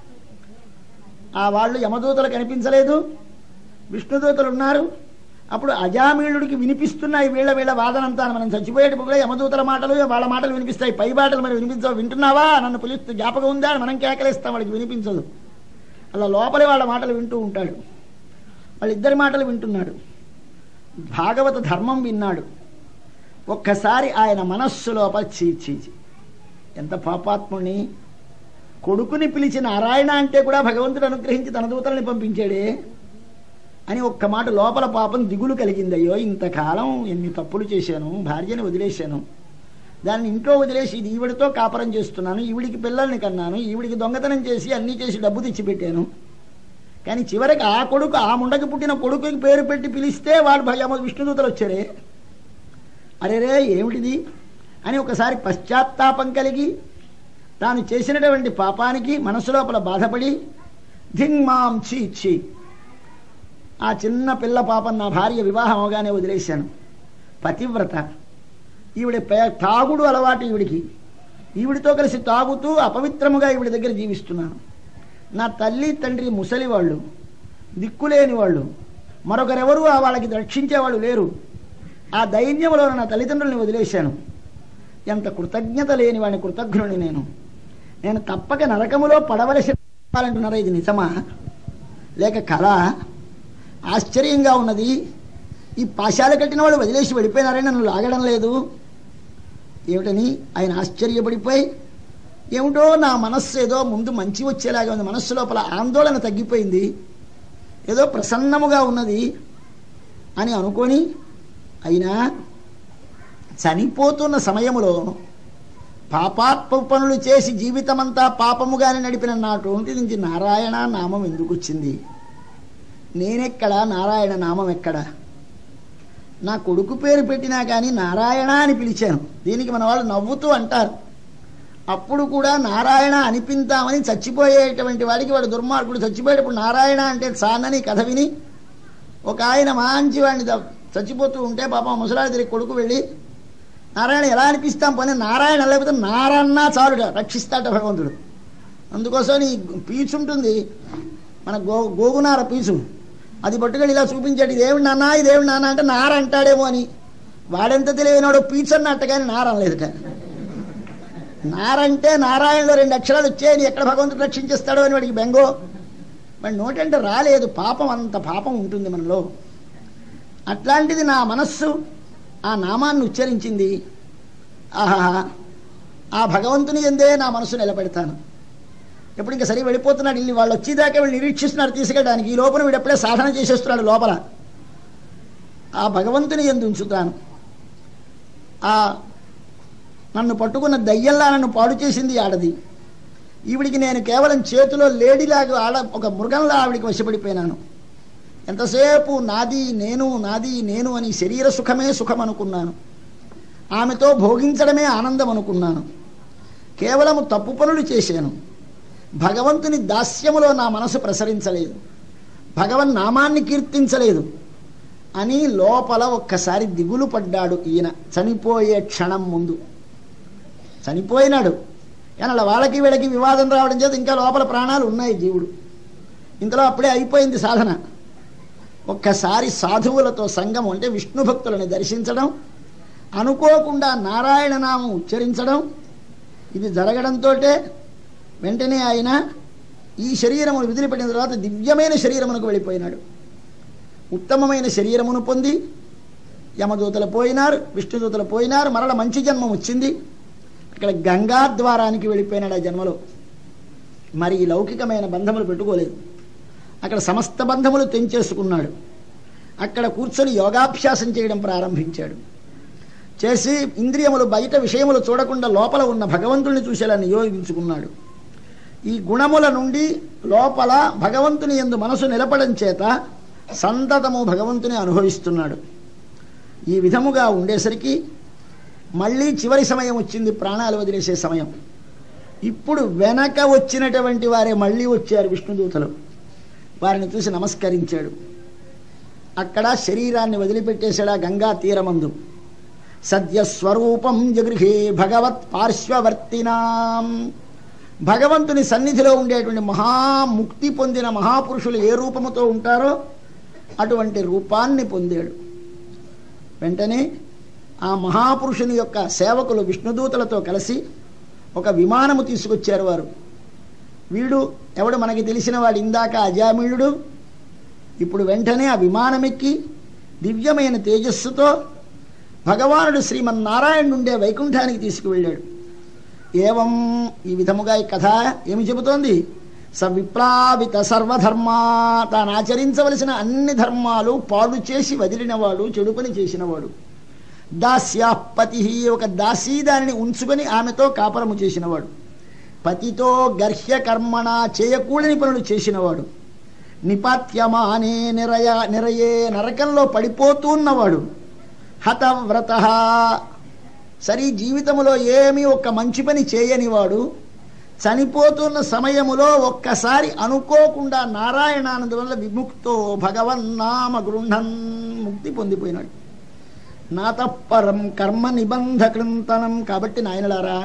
[SPEAKER 1] ఆ వాళ్ళు యమదూతలు కనిపించలేదు విష్ణుదూతలు ఉన్నారు అప్పుడు అజామీళుడికి వినిపిస్తున్నాయి వీళ్ళ వీళ్ళ వాదనంతా మనం చచ్చిపోయేటప్పుడు కూడా యమదూతల మాటలు వాళ్ళ మాటలు వినిపిస్తాయి పై మాటలు మరి వినిపించవు వింటున్నావా నన్ను పిలుస్తూ జ్ఞాపకం ఉందా అని మనం కేకలేస్తాం వాళ్ళకి వినిపించదు అలా లోపలే వాళ్ళ మాటలు వింటూ ఉంటాడు వాళ్ళిద్దరి మాటలు వింటున్నాడు భాగవత ధర్మం విన్నాడు ఒక్కసారి ఆయన మనస్సు లోపల చీచీచి ఎంత పాపాత్ముని కొడుకుని పిలిచి నారాయణ అంటే కూడా భగవంతుడు అనుగ్రహించి తన దూతల్ని పంపించాడే అని ఒక్క మాట లోపల పాపం దిగులు కలిగింది అయ్యో ఇంతకాలం ఎన్ని తప్పులు చేశాను భార్యని వదిలేశాను దాన్ని ఇంట్లో వదిలేసి ఇది ఈవిడితో కాపరం చేస్తున్నాను ఈవిడికి పిల్లల్ని కన్నాను ఈవిడికి దొంగతనం చేసి అన్నీ చేసి డబ్బు తెచ్చిపెట్టాను కానీ చివరికి ఆ కొడుకు ఆ ముండకి పుట్టిన కొడుకుకి పేరు పెట్టి పిలిస్తే వాడు భయ విష్ణుదూతలు వచ్చారే అరేరే ఏమిటిది అని ఒకసారి పశ్చాత్తాపం కలిగి తాను చేసినటువంటి పాపానికి మనసు లోపల బాధపడి ధింగ్మాం చీ చీ ఆ చిన్న పిల్ల పాపం నా భార్య వివాహం అవగానే వదిలేశాను పతివ్రత ఈవిడ పే- తాగుడు అలవాటు ఈవిడికి ఈవిడితో కలిసి తాగుతూ అపవిత్రముగా ఈవిడ దగ్గర జీవిస్తున్నాను నా తల్లి తండ్రి ముసలి వాళ్ళు దిక్కులేని వాళ్ళు మరొకరెవరూ ఆ వాళ్ళకి రక్షించేవాళ్ళు లేరు ఆ దైన్యంలో నా తల్లిదండ్రుల్ని వదిలేశాను ఎంత కృతజ్ఞత లేని వాడిని కృతజ్ఞుని నేను నేను తప్పక నరకములో పడవలసి అంటున్నారా ఇది నిజమా లేక కళ ఆశ్చర్యంగా ఉన్నది ఈ పాశాలు కట్టిన వాళ్ళు వదిలేసి వెళ్ళిపోయినారే నన్ను లాగడం లేదు ఏమిటని ఆయన ఆశ్చర్యపడిపోయి ఏమిటో నా మనస్సు ఏదో ముందు మంచి వచ్చేలాగా ఉంది మనస్సు లోపల ఆందోళన తగ్గిపోయింది ఏదో ప్రసన్నముగా ఉన్నది అని అనుకొని అయినా చనిపోతున్న సమయములో పాపాత్మ పనులు చేసి జీవితమంతా పాపముగానే నడిపిన నాటువంటి నుంచి నారాయణ నామం ఎందుకు వచ్చింది నేనెక్కడ నారాయణ నామం ఎక్కడ నా కొడుకు పేరు పెట్టినా కానీ నారాయణ అని పిలిచాను దీనికి మన వాళ్ళు నవ్వుతూ అంటారు అప్పుడు కూడా నారాయణ అనిపిందామని చచ్చిపోయేటువంటి వాడికి వాడు దుర్మార్గుడు చచ్చిపోయేటప్పుడు నారాయణ అంటే చానని కథ విని ఒక ఆయన మంచి వాడిని ద- చచ్చిపోతూ ఉంటే పాపం ముసలాడి తిరిగి కొడుకు వెళ్ళి నారాయణ ఎలా అనిపిస్తాం పని నారాయణ లేకపోతే నారాయణ చాలుట రక్షిస్తాట భగవంతుడు అందుకోసం నీ పీచు ఉంటుంది మన గో గోగునార పీచు అది పట్టుకెళ్ళి ఇలా చూపించాడు ఇదేమి నాన్న ఇదేమి నాన్న అంటే నార అంటాడేమో అని వాడెంత తెలియనాడో పీచు అన్నట్ట కానీ నార అనలేదుట నారంటే నారాయణలో రెండు అక్షరాలు వచ్చాయని ఎక్కడ భగవంతుడు రక్షించేస్తాడో అని వాడికి బెంగో వాడి నోటంటే రాలేదు పాపం అంత పాపం ఉంటుంది మనలో అట్లాంటిది నా మనస్సు ఆ నామాన్ని ఉచ్చరించింది ఆహా ఆ భగవంతుని ఎందే నా మనస్సు నిలబెడతాను ఎప్పుడు ఇంకా సరి వెళ్ళిపోతున్నాడు ఇల్లు వాళ్ళు వచ్చేదాకా వీళ్ళు నిరీక్షిస్తున్నారు తీసుకెళ్ళడానికి ఈ లోపల వీడు ఎప్పుడే సాధన చేసేస్తున్నాడు లోపల ఆ భగవంతుని ఎందు ఉంచుతాను ఆ నన్ను పట్టుకున్న దయ్యంలా నన్ను పాడు చేసింది ఆడది ఈవిడికి నేను కేవలం చేతిలో లేడీలాగా ఆడ ఒక మృగంలా ఆవిడికి వశపడిపోయినాను ఎంతసేపు నాది నేను నాది నేను అని శరీర సుఖమే సుఖం అనుకున్నాను ఆమెతో భోగించడమే ఆనందం అనుకున్నాను కేవలము తప్పు పనులు చేశాను భగవంతుని దాస్యములో నా మనసు ప్రసరించలేదు భగవన్ నామాన్ని కీర్తించలేదు అని లోపల ఒక్కసారి దిగులు పడ్డాడు ఈయన చనిపోయే క్షణం ముందు చనిపోయినాడు కానీ అలా వాళ్ళకి వీళ్ళకి వివాదం రావడం చేత ఇంకా లోపల ప్రాణాలు ఉన్నాయి జీవుడు ఇంతలో అప్పుడే అయిపోయింది సాధన ఒక్కసారి సాధువులతో సంగమం అంటే విష్ణు భక్తులను దర్శించడం అనుకోకుండా నారాయణ నామం ఉచ్చరించడం ఇది జరగడంతో వెంటనే ఆయన ఈ శరీరమును విదిలిపెట్టిన తర్వాత దివ్యమైన శరీరమునకు వెళ్ళిపోయినాడు ఉత్తమమైన శరీరమును పొంది యమదూతలు పోయినారు విష్ణుదూతలు పోయినారు మరల మంచి జన్మం వచ్చింది అక్కడ గంగా ద్వారానికి వెళ్ళిపోయినాడు ఆ జన్మలో మరి ఈ లౌకికమైన బంధములు పెట్టుకోలేదు అక్కడ సమస్త బంధములు తెంచేసుకున్నాడు అక్కడ కూర్చొని యోగాభ్యాసం చేయడం ప్రారంభించాడు చేసి ఇంద్రియములు బయట విషయములు చూడకుండా లోపల ఉన్న భగవంతుని చూసేలా నియోగించుకున్నాడు ఈ గుణముల నుండి లోపల భగవంతుని ఎందు మనసు నిలపడం చేత సంతతము భగవంతుని అనుభవిస్తున్నాడు ఈ విధముగా ఉండేసరికి మళ్ళీ చివరి సమయం వచ్చింది ప్రాణాలు వదిలేసే సమయం ఇప్పుడు వెనక వచ్చినటువంటి వారే మళ్ళీ వచ్చారు విష్ణుదూతలు వారిని చూసి నమస్కరించాడు అక్కడ శరీరాన్ని వదిలిపెట్టేశాడు ఆ గంగా తీరమందు సద్యస్వరూపం జగృహే భగవత్ పార్శ్వవర్తినాం భగవంతుని సన్నిధిలో ఉండేటువంటి మహాముక్తి పొందిన మహాపురుషులు ఏ రూపముతో ఉంటారో అటువంటి రూపాన్ని పొందాడు వెంటనే ఆ మహాపురుషుని యొక్క సేవకులు విష్ణుదూతలతో కలిసి ఒక విమానము తీసుకొచ్చారు వారు వీడు ఎవడు మనకి తెలిసిన వాడు ఇందాక అజామిళుడు ఇప్పుడు వెంటనే ఆ విమానమెక్కి దివ్యమైన తేజస్సుతో భగవానుడు శ్రీమన్నారాయణుడు ఉండే వైకుంఠానికి తీసుకువెళ్ళాడు ఏవం ఈ విధముగా ఈ కథ ఏమి చెబుతోంది సవిప్లావిత సర్వధర్మా తాను ఆచరించవలసిన అన్ని ధర్మాలు పాడు చేసి వదిలినవాడు చెడు పని చేసినవాడు దాస్యాపతి ఒక దాసీ దానిని ఉంచుకొని ఆమెతో కాపరము చేసినవాడు పతితో గర్హ్య కర్మణ చేయకూడని పనులు చేసినవాడు నిపాత్యమానే నిరయ నిరయే నరకంలో పడిపోతూ ఉన్నవాడు హతవ్రత సరి జీవితములో ఏమీ ఒక్క మంచి పని చేయనివాడు చనిపోతున్న సమయములో ఒక్కసారి అనుకోకుండా నారాయణానంద వల్ల విముక్తో భగవన్నామ గృహన్ ముక్తి పొందిపోయినాడు నా తప్పరం కర్మ నిబంధ కృంతనం కాబట్టి నాయనలారా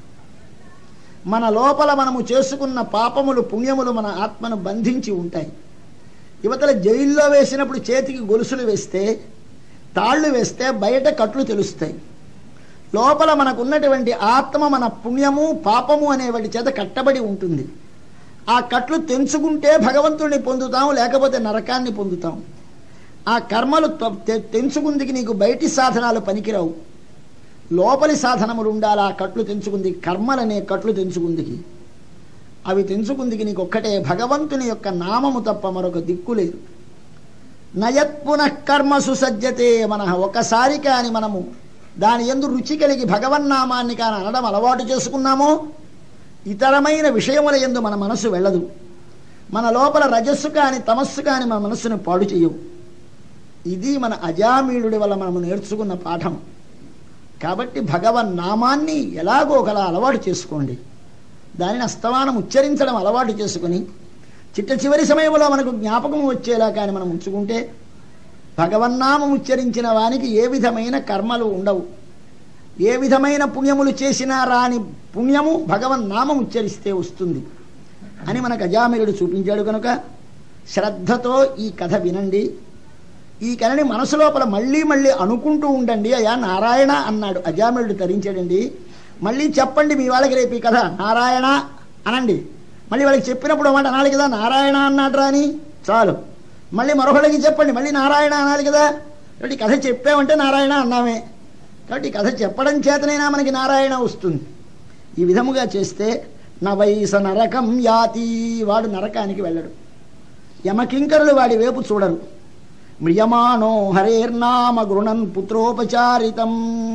[SPEAKER 1] మన లోపల మనము చేసుకున్న పాపములు పుణ్యములు మన ఆత్మను బంధించి ఉంటాయి యువతల జైల్లో వేసినప్పుడు చేతికి గొలుసులు వేస్తే తాళ్ళు వేస్తే బయట కట్లు తెలుస్తాయి లోపల మనకు ఉన్నటువంటి ఆత్మ మన పుణ్యము పాపము అనేవాటి చేత కట్టబడి ఉంటుంది ఆ కట్లు తెంచుకుంటే భగవంతుడిని పొందుతాం లేకపోతే నరకాన్ని పొందుతాం ఆ కర్మలు త- తె- తెంచుకుందికి నీకు బయటి సాధనాలు పనికిరావు లోపలి సాధనములు ఉండాలి ఆ కట్లు తెంచుకుంది కర్మలనే కట్లు తెంచుకుందికి అవి తెంచుకుందికి నీకు ఒక్కటే భగవంతుని యొక్క నామము తప్ప మరొక దిక్కు లేదు నయత్ పునఃకర్మసు సజ్జతే మన ఒకసారి కాని మనము దాని ఎందు రుచి కలిగి భగవన్నామాన్ని కాని అనడం అలవాటు చేసుకున్నామో ఇతరమైన విషయముల ఎందు మన మనస్సు వెళ్ళదు మన లోపల రజస్సు కాని తమస్సు కాని మన మనస్సును పాడు చేయవు ఇది మన అజామీళుడి వల్ల మనము నేర్చుకున్న పాఠం కాబట్టి భగవన్ నామాన్ని ఎలాగో ఒకలా అలవాటు చేసుకోండి దానిని అస్తమానం ఉచ్చరించడం అలవాటు చేసుకుని చిట్ట చివరి సమయంలో మనకు జ్ఞాపకం వచ్చేలా కానీ మనం ఉంచుకుంటే భగవన్నామం ఉచ్చరించిన వానికి ఏ విధమైన కర్మలు ఉండవు ఏ విధమైన పుణ్యములు చేసినా రాని పుణ్యము భగవన్నామం ఉచ్చరిస్తే వస్తుంది అని మనకు అజామిరుడు చూపించాడు కనుక శ్రద్ధతో ఈ కథ వినండి ఈ కథని మనసు లోపల మళ్ళీ మళ్ళీ అనుకుంటూ ఉండండి అయ్యా నారాయణ అన్నాడు అజామిరుడు తరించాడండి మళ్ళీ చెప్పండి మీ వాళ్ళకి రేపు ఈ కథ నారాయణ అనండి మళ్ళీ వాళ్ళకి చెప్పినప్పుడు ఒక మాట అనాలి కదా నారాయణ అన్నాడు అని చాలు మళ్ళీ మరొకళ్ళకి చెప్పండి మళ్ళీ నారాయణ అనాలి కదా కాబట్టి ఈ కథ చెప్పామంటే నారాయణ అన్నామే కాబట్టి ఈ కథ చెప్పడం చేతనైనా మనకి నారాయణ వస్తుంది ఈ విధముగా చేస్తే నవైస నరకం యాతి వాడు నరకానికి వెళ్ళడు యమకింకరులు వాడి వైపు చూడరు మ్రియమాణో హరేర్నామ గృణన్ పుత్రోపచారితం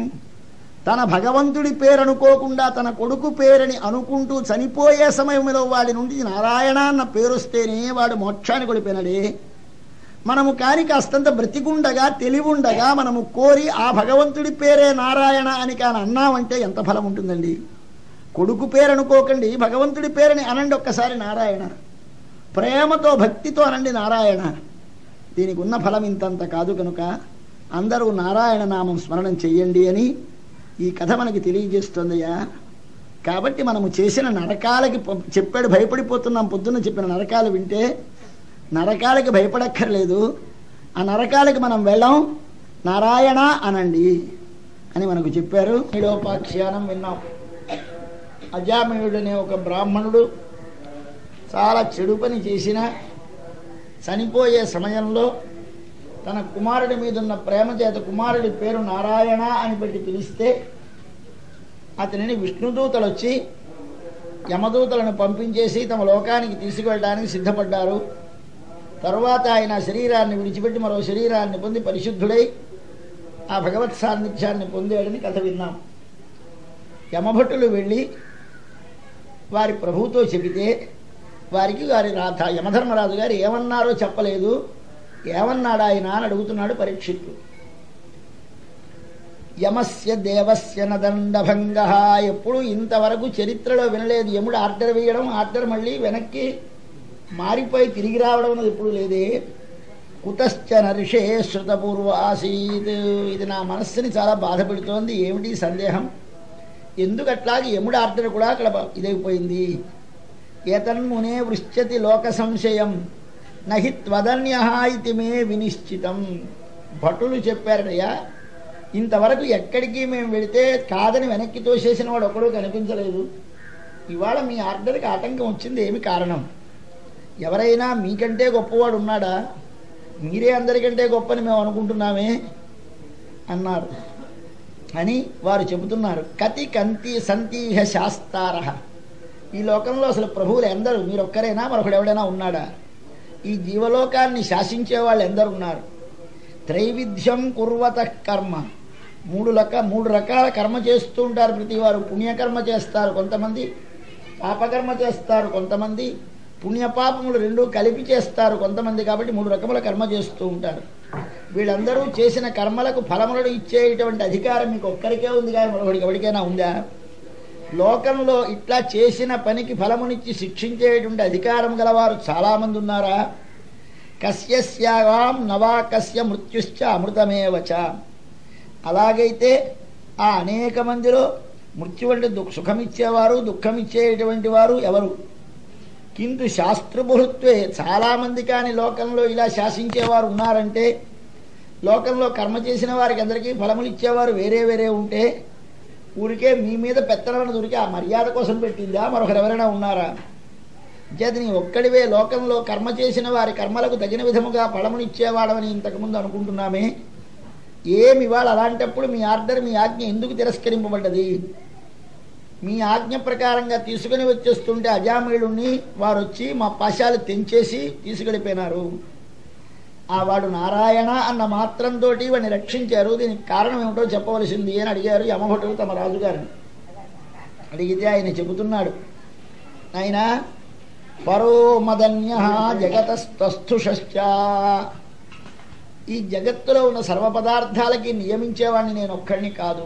[SPEAKER 1] తన భగవంతుడి పేరు అనుకోకుండా తన కొడుకు పేరని అనుకుంటూ చనిపోయే సమయంలో వాడి నుండి నారాయణ అన్న పేరు వస్తేనే వాడు మోక్షానికి వెళ్ళిపోయినాడే మనము కాని కాస్తంత బ్రతికుండగా తెలివుండగా మనము కోరి ఆ భగవంతుడి పేరే నారాయణ అని కాని అన్నామంటే ఎంత ఫలం ఉంటుందండి కొడుకు పేరు అనుకోకండి భగవంతుడి పేరుని అనండి ఒక్కసారి నారాయణ ప్రేమతో భక్తితో అనండి నారాయణ దీనికి ఉన్న ఫలం ఇంతంత కాదు కనుక అందరూ నారాయణ నామం స్మరణం చెయ్యండి అని ఈ కథ మనకి తెలియజేస్తుందయ్యా కాబట్టి మనము చేసిన నరకాలకి ప- చెప్పాడు భయపడిపోతున్నాం పొద్దున్న చెప్పిన నరకాలు వింటే నరకాలకి భయపడక్కర్లేదు ఆ నరకాలకి మనం వెళ్ళాం నారాయణ అనండి అని మనకు చెప్పారు నీలోపాఖ్యానం విన్నాం అజామయుడనే ఒక బ్రాహ్మణుడు చాలా చెడు పని చేసిన చనిపోయే సమయంలో తన కుమారుడి మీద ఉన్న ప్రేమ చేత కుమారుడి పేరు నారాయణ అని పెట్టి పిలిస్తే అతనిని విష్ణుదూతలు వచ్చి యమదూతలను పంపించేసి తమ లోకానికి తీసుకువెళ్ళడానికి సిద్ధపడ్డారు తరువాత ఆయన ఆ శరీరాన్ని విడిచిపెట్టి మరో శరీరాన్ని పొంది పరిశుద్ధుడై ఆ భగవత్ సాన్నిధ్యాన్ని పొందాడని కథ విన్నాం యమభటులు వెళ్ళి వారి ప్రభువుతో చెబితే వారికి వారి రాధ యమధర్మరాజు గారు ఏమన్నారో చెప్పలేదు ఏమన్నాడు ఆయన అని అడుగుతున్నాడు పరీక్షిత్తు యమస్య దేవస్య నదండభంగ ఎప్పుడు ఇంతవరకు చరిత్రలో వినలేదు యముడు ఆర్డర్ వేయడం ఆర్డర్ మళ్ళీ వెనక్కి మారిపోయి తిరిగి రావడం అన్నది ఎప్పుడు లేదే కుతశ్చ నర్షే శృతపూర్వ ఆసీత్ ఇది నా మనస్సుని చాలా బాధ పెడుతోంది ఏమిటి సందేహం ఎందుకు అట్లాగే యముడు ఆర్డర్ కూడా అక్కడ బ- ఇదైపోయింది ఏతన్మునే వృశ్చతి లోక సంశయం నహి త్వదన్య ఇది మే వినిశ్చితం భటులు చెప్పారయ్యా ఇంతవరకు ఎక్కడికి మేము వెళితే కాదని వెనక్కి తోసేసిన వాడు ఒక్కడూ కనిపించలేదు ఇవాళ మీ ఆర్డర్కి ఆటంకం వచ్చింది ఏమి కారణం ఎవరైనా మీకంటే గొప్పవాడు ఉన్నాడా మీరే అందరికంటే గొప్పని మేము అనుకుంటున్నామే అన్నారు అని వారు చెబుతున్నారు కతి కంతి సంతీహ శాస్తార ఈ లోకంలో అసలు ప్రభువులు ఎందరు మీరు ఒక్కరైనా మరొకడు ఎవడైనా ఉన్నాడా ఈ జీవలోకాన్ని శాసించే వాళ్ళు ఎందరు ఉన్నారు త్రైవిధ్యం కుర్వత కర్మ మూడు లక మూడు రకాల కర్మ చేస్తూ ఉంటారు ప్రతి వారు పుణ్యకర్మ చేస్తారు కొంతమంది పాపకర్మ చేస్తారు కొంతమంది పుణ్యపాపములు రెండు కలిపి చేస్తారు కొంతమంది కాబట్టి మూడు రకముల కర్మ చేస్తూ ఉంటారు వీళ్ళందరూ చేసిన కర్మలకు ఫలములను ఇచ్చేటువంటి అధికారం మీకు ఒక్కరికే ఉంది కానీ మరొకరికి ఎవరికైనా ఉందా లోకంలో ఇట్లా చేసిన పనికి ఫలమునిచ్చి శిక్షించేటువంటి అధికారం గలవారు చాలామంది ఉన్నారా కస్యస్యాగాం నవాకస్య మృత్యుశ్చ అమృతమేవచ అలాగైతే ఆ అనేక మందిలో మృత్యు అంటే దుఃఖ సుఖమిచ్చేవారు దుఃఖమిచ్చేటువంటి వారు ఎవరు కింద శాస్త్రబహుత్వే చాలామంది కానీ లోకంలో ఇలా శాసించేవారు ఉన్నారంటే లోకంలో కర్మ చేసిన వారికి అందరికీ ఫలములు ఇచ్చేవారు వేరే వేరే ఉంటే ఊరికే మీ మీద పెత్తనమని దొరికి ఆ మర్యాద కోసం పెట్టిందా మరొకరు ఎవరైనా ఉన్నారా చేతి నీ ఒక్కడివే లోకంలో కర్మ చేసిన వారి కర్మలకు తగిన విధముగా ఫలమునిచ్చేవాడమని ఇంతకుముందు అనుకుంటున్నామే ఏమి ఇవాళ అలాంటప్పుడు మీ ఆర్డర్ మీ ఆజ్ఞ ఎందుకు తిరస్కరింపబడ్డది మీ ఆజ్ఞ ప్రకారంగా తీసుకుని వచ్చేస్తుంటే అజామీయుడిని వారు వచ్చి మా పాశాలు తెంచేసి తీసుకెళ్ళిపోయినారు ఆ వాడు నారాయణ అన్న మాత్రంతో వాడిని రక్షించారు దీనికి కారణం ఏమిటో చెప్పవలసింది అని అడిగారు యమభటులు తమ రాజుగారిని అడిగితే ఆయన చెబుతున్నాడు ఆయన పరో మదన్య జగతస్థుషశ్చ ఈ జగత్తులో ఉన్న సర్వ పదార్థాలకి నియమించేవాడిని నేను ఒక్కడిని కాదు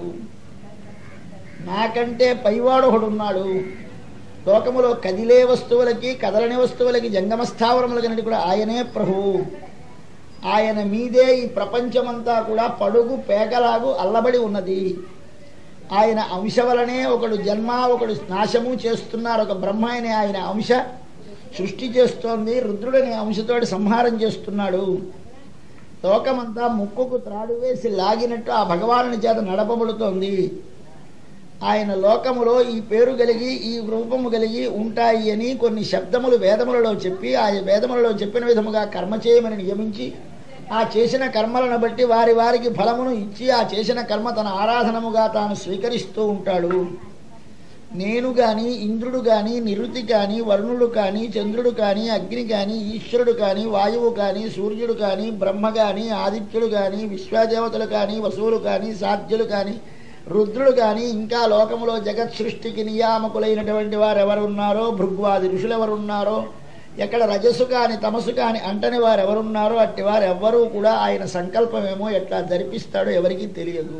[SPEAKER 1] నాకంటే పైవాడు ఒకడున్నాడు లోకములో కదిలే వస్తువులకి కదలని వస్తువులకి జంగమ స్థావరములకి కూడా ఆయనే ప్రభువు ఆయన మీదే ఈ ప్రపంచమంతా కూడా పడుగు పేకలాగు అల్లబడి ఉన్నది ఆయన అంశ వలనే ఒకడు జన్మ ఒకడు నాశము చేస్తున్నారు ఒక బ్రహ్మ అనే ఆయన అంశ సృష్టి చేస్తోంది రుద్రుడనే అంశతోటి సంహారం చేస్తున్నాడు లోకమంతా ముక్కుకు త్రాడు వేసి లాగినట్టు ఆ భగవానుని చేత నడపబడుతోంది ఆయన లోకములో ఈ పేరు కలిగి ఈ రూపము కలిగి ఉంటాయి అని కొన్ని శబ్దములు వేదములలో చెప్పి ఆ వేదములలో చెప్పిన విధముగా కర్మ చేయమని నియమించి ఆ చేసిన కర్మలను బట్టి వారి వారికి ఫలమును ఇచ్చి ఆ చేసిన కర్మ తన ఆరాధనముగా తాను స్వీకరిస్తూ ఉంటాడు నేను కానీ ఇంద్రుడు కానీ నిరుతి కానీ వరుణుడు కానీ చంద్రుడు కానీ అగ్ని కానీ ఈశ్వరుడు కానీ వాయువు కానీ సూర్యుడు కానీ బ్రహ్మ కానీ ఆదిత్యుడు కానీ విశ్వదేవతలు కానీ వసువులు కానీ సాధ్యులు కానీ రుద్రుడు కానీ ఇంకా లోకములో జగత్ సృష్టికి నియామకులైనటువంటి వారు ఎవరున్నారో భృగ్వాది ఋషులు ఎవరున్నారో ఎక్కడ రజస్సు కాని తమసు కాని అంటని వారు ఎవరున్నారో అట్టి వారు ఎవ్వరూ కూడా ఆయన సంకల్పమేమో ఎట్లా జరిపిస్తాడో ఎవరికీ తెలియదు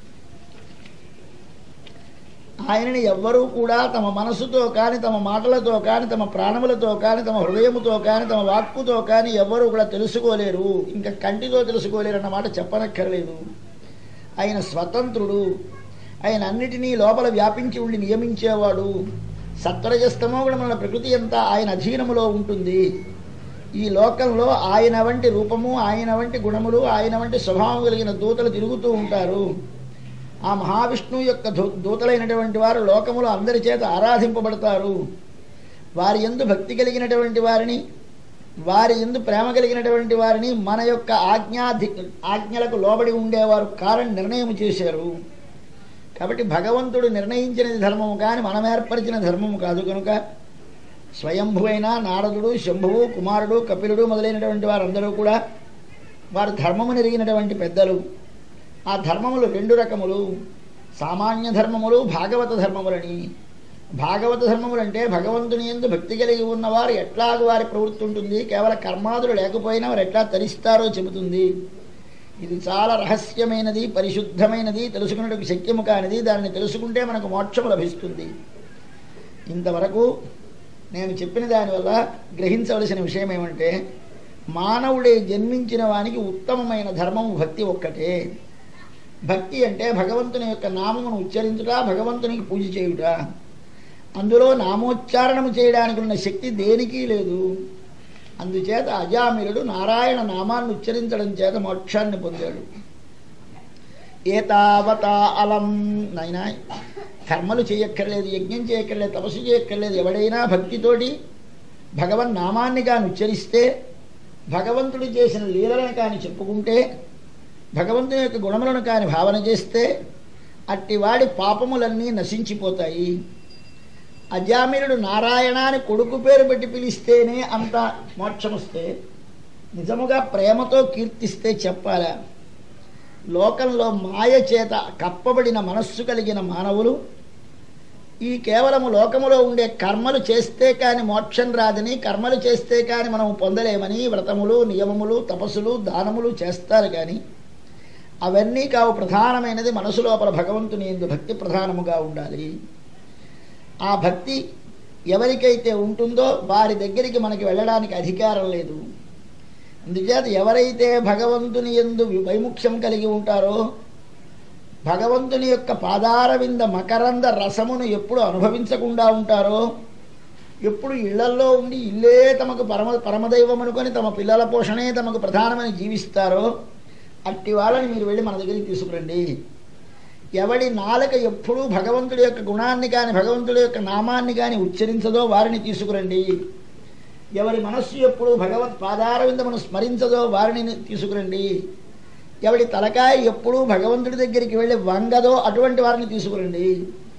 [SPEAKER 1] ఆయనని ఎవ్వరూ కూడా తమ మనసుతో కానీ తమ మాటలతో కానీ తమ ప్రాణములతో కానీ తమ హృదయముతో కానీ తమ వాక్కుతో కానీ ఎవ్వరూ కూడా తెలుసుకోలేరు ఇంకా కంటితో తెలుసుకోలేరు అన్నమాట చెప్పనక్కర్లేదు ఆయన స్వతంత్రుడు ఆయన అన్నిటినీ లోపల వ్యాపించి ఉండి నియమించేవాడు సత్వరజస్తమో గుణముల ప్రకృతి అంతా ఆయన అధీనములో ఉంటుంది ఈ లోకంలో ఆయన వంటి రూపము ఆయన వంటి గుణములు ఆయన వంటి స్వభావం కలిగిన దూతలు తిరుగుతూ ఉంటారు ఆ మహావిష్ణువు యొక్క దూ దూతలైనటువంటి వారు లోకములో అందరి చేత ఆరాధింపబడతారు వారి ఎందు భక్తి కలిగినటువంటి వారిని వారి ఎందు ప్రేమ కలిగినటువంటి వారిని మన యొక్క ఆజ్ఞాధి ఆజ్ఞలకు లోబడి ఉండేవారు కారని నిర్ణయం చేశారు కాబట్టి భగవంతుడు నిర్ణయించినది ధర్మము కానీ మనం ఏర్పరిచిన ధర్మము కాదు కనుక స్వయంభు అయిన నారదుడు శంభువు కుమారుడు కపిలుడు మొదలైనటువంటి వారందరూ కూడా వారు ధర్మము నెరిగినటువంటి పెద్దలు ఆ ధర్మములు రెండు రకములు సామాన్య ధర్మములు భాగవత ధర్మములని భాగవత ధర్మములు అంటే భగవంతుని ఎందు భక్తి కలిగి ఉన్నవారు ఎట్లాగ వారి ప్రవృత్తి ఉంటుంది కేవలం కర్మాదులు లేకపోయినా వారు ఎట్లా తరిస్తారో చెబుతుంది ఇది చాలా రహస్యమైనది పరిశుద్ధమైనది తెలుసుకున్నట్టు శక్యము కానిది దాన్ని తెలుసుకుంటే మనకు మోక్షము లభిస్తుంది ఇంతవరకు నేను చెప్పిన దానివల్ల గ్రహించవలసిన విషయం ఏమంటే మానవుడే జన్మించిన వానికి ఉత్తమమైన ధర్మము భక్తి ఒక్కటే భక్తి అంటే భగవంతుని యొక్క నామమును ఉచ్చరించుట భగవంతునికి పూజ చేయుట అందులో నామోచ్చారణము చేయడానికి ఉన్న శక్తి దేనికి లేదు అందుచేత అజామిలుడు నారాయణ నామాన్ని ఉచ్చరించడం చేత మోక్షాన్ని పొందాడు ఏతావత అలం నైనా కర్మలు చేయక్కర్లేదు యజ్ఞం చేయక్కర్లేదు తపస్సు చేయక్కర్లేదు ఎవడైనా భక్తితోటి భగవన్ నామాన్ని కాని ఉచ్చరిస్తే భగవంతుడు చేసిన లీలలను కాని చెప్పుకుంటే భగవంతుని యొక్క గుణములను కాని భావన చేస్తే అట్టివాడి పాపములన్నీ నశించిపోతాయి అజామినుడు నారాయణ అని కొడుకు పేరు పెట్టి పిలిస్తేనే అంత మోక్షమొస్తే నిజముగా ప్రేమతో కీర్తిస్తే చెప్పాలా లోకంలో మాయ చేత కప్పబడిన మనస్సు కలిగిన మానవులు ఈ కేవలము లోకములో ఉండే కర్మలు చేస్తే కాని మోక్షం రాదని కర్మలు చేస్తే కాని మనం పొందలేమని వ్రతములు నియమములు తపస్సులు దానములు చేస్తారు కానీ అవన్నీ కావు ప్రధానమైనది మనసు లోపల భగవంతుని ఎందు భక్తి ప్రధానముగా ఉండాలి ఆ భక్తి ఎవరికైతే ఉంటుందో వారి దగ్గరికి మనకి వెళ్ళడానికి అధికారం లేదు అందుచేత ఎవరైతే భగవంతుని ఎందు వైముఖ్యం కలిగి ఉంటారో భగవంతుని యొక్క పాదారవింద మకరంద రసమును ఎప్పుడు అనుభవించకుండా ఉంటారో ఎప్పుడు ఇళ్లల్లో ఉండి ఇల్లే తమకు పరమ పరమదైవం అనుకొని తమ పిల్లల పోషణే తమకు ప్రధానమని జీవిస్తారో అట్టి వాళ్ళని మీరు వెళ్ళి మన దగ్గరికి తీసుకురండి ఎవడి నాలుక ఎప్పుడూ భగవంతుడి యొక్క గుణాన్ని కానీ భగవంతుడి యొక్క నామాన్ని కానీ ఉచ్చరించదో వారిని తీసుకురండి ఎవరి మనస్సు ఎప్పుడు భగవత్ పాదారవిందమును స్మరించదో వారిని తీసుకురండి ఎవడి తలకాయ ఎప్పుడూ భగవంతుడి దగ్గరికి వెళ్ళి వంగదో అటువంటి వారిని తీసుకురండి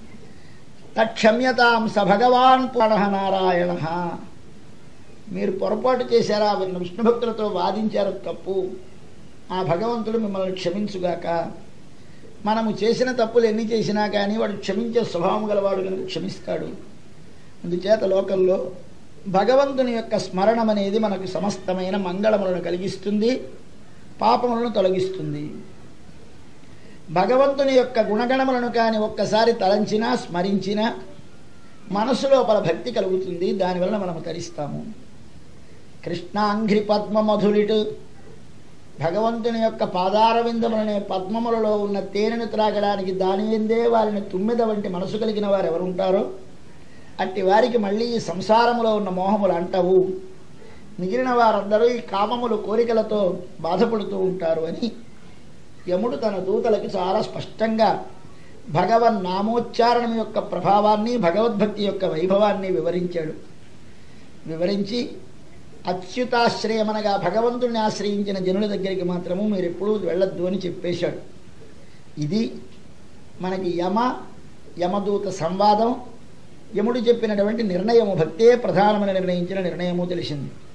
[SPEAKER 1] తక్షమ్యతాం స భగవాన్ పునః నారాయణ మీరు పొరపాటు చేశారా విష్ణు భక్తులతో వాదించారు తప్పు ఆ భగవంతుడు మిమ్మల్ని క్షమించుగాక మనము చేసిన తప్పులు ఎన్ని చేసినా కానీ వాడు క్షమించే స్వభావం గలవాడు కనుక క్షమిస్తాడు అందుచేత లోకంలో భగవంతుని యొక్క స్మరణం అనేది మనకు సమస్తమైన మంగళములను కలిగిస్తుంది పాపములను తొలగిస్తుంది భగవంతుని యొక్క గుణగణములను కానీ ఒక్కసారి తలంచినా స్మరించినా మనసు లోపల భక్తి కలుగుతుంది దానివల్ల మనము తరిస్తాము కృష్ణాంఘ్రి పద్మ మధులిటు భగవంతుని యొక్క పాదారవిందములనే పద్మములలో ఉన్న తేనెను త్రాగడానికి దాని ఎందే వారిని తుమ్మిద వంటి మనసు కలిగిన వారు ఎవరుంటారో అట్టి వారికి మళ్ళీ ఈ సంసారములో ఉన్న మోహములు అంటవు మిగిలిన వారందరూ ఈ కామములు కోరికలతో బాధపడుతూ ఉంటారు అని యముడు తన దూతలకి చాలా స్పష్టంగా భగవన్ నామోచ్చారణం యొక్క ప్రభావాన్ని భగవద్భక్తి యొక్క వైభవాన్ని వివరించాడు వివరించి అచ్యుతాశ్రయమనగా భగవంతుడిని ఆశ్రయించిన జనుల దగ్గరికి మాత్రము మీరు ఎప్పుడూ వెళ్ళొద్దు అని చెప్పేశాడు ఇది మనకి యమ యమదూత సంవాదం యముడు చెప్పినటువంటి నిర్ణయము భక్తే ప్రధానమని నిర్ణయించిన నిర్ణయము తెలిసింది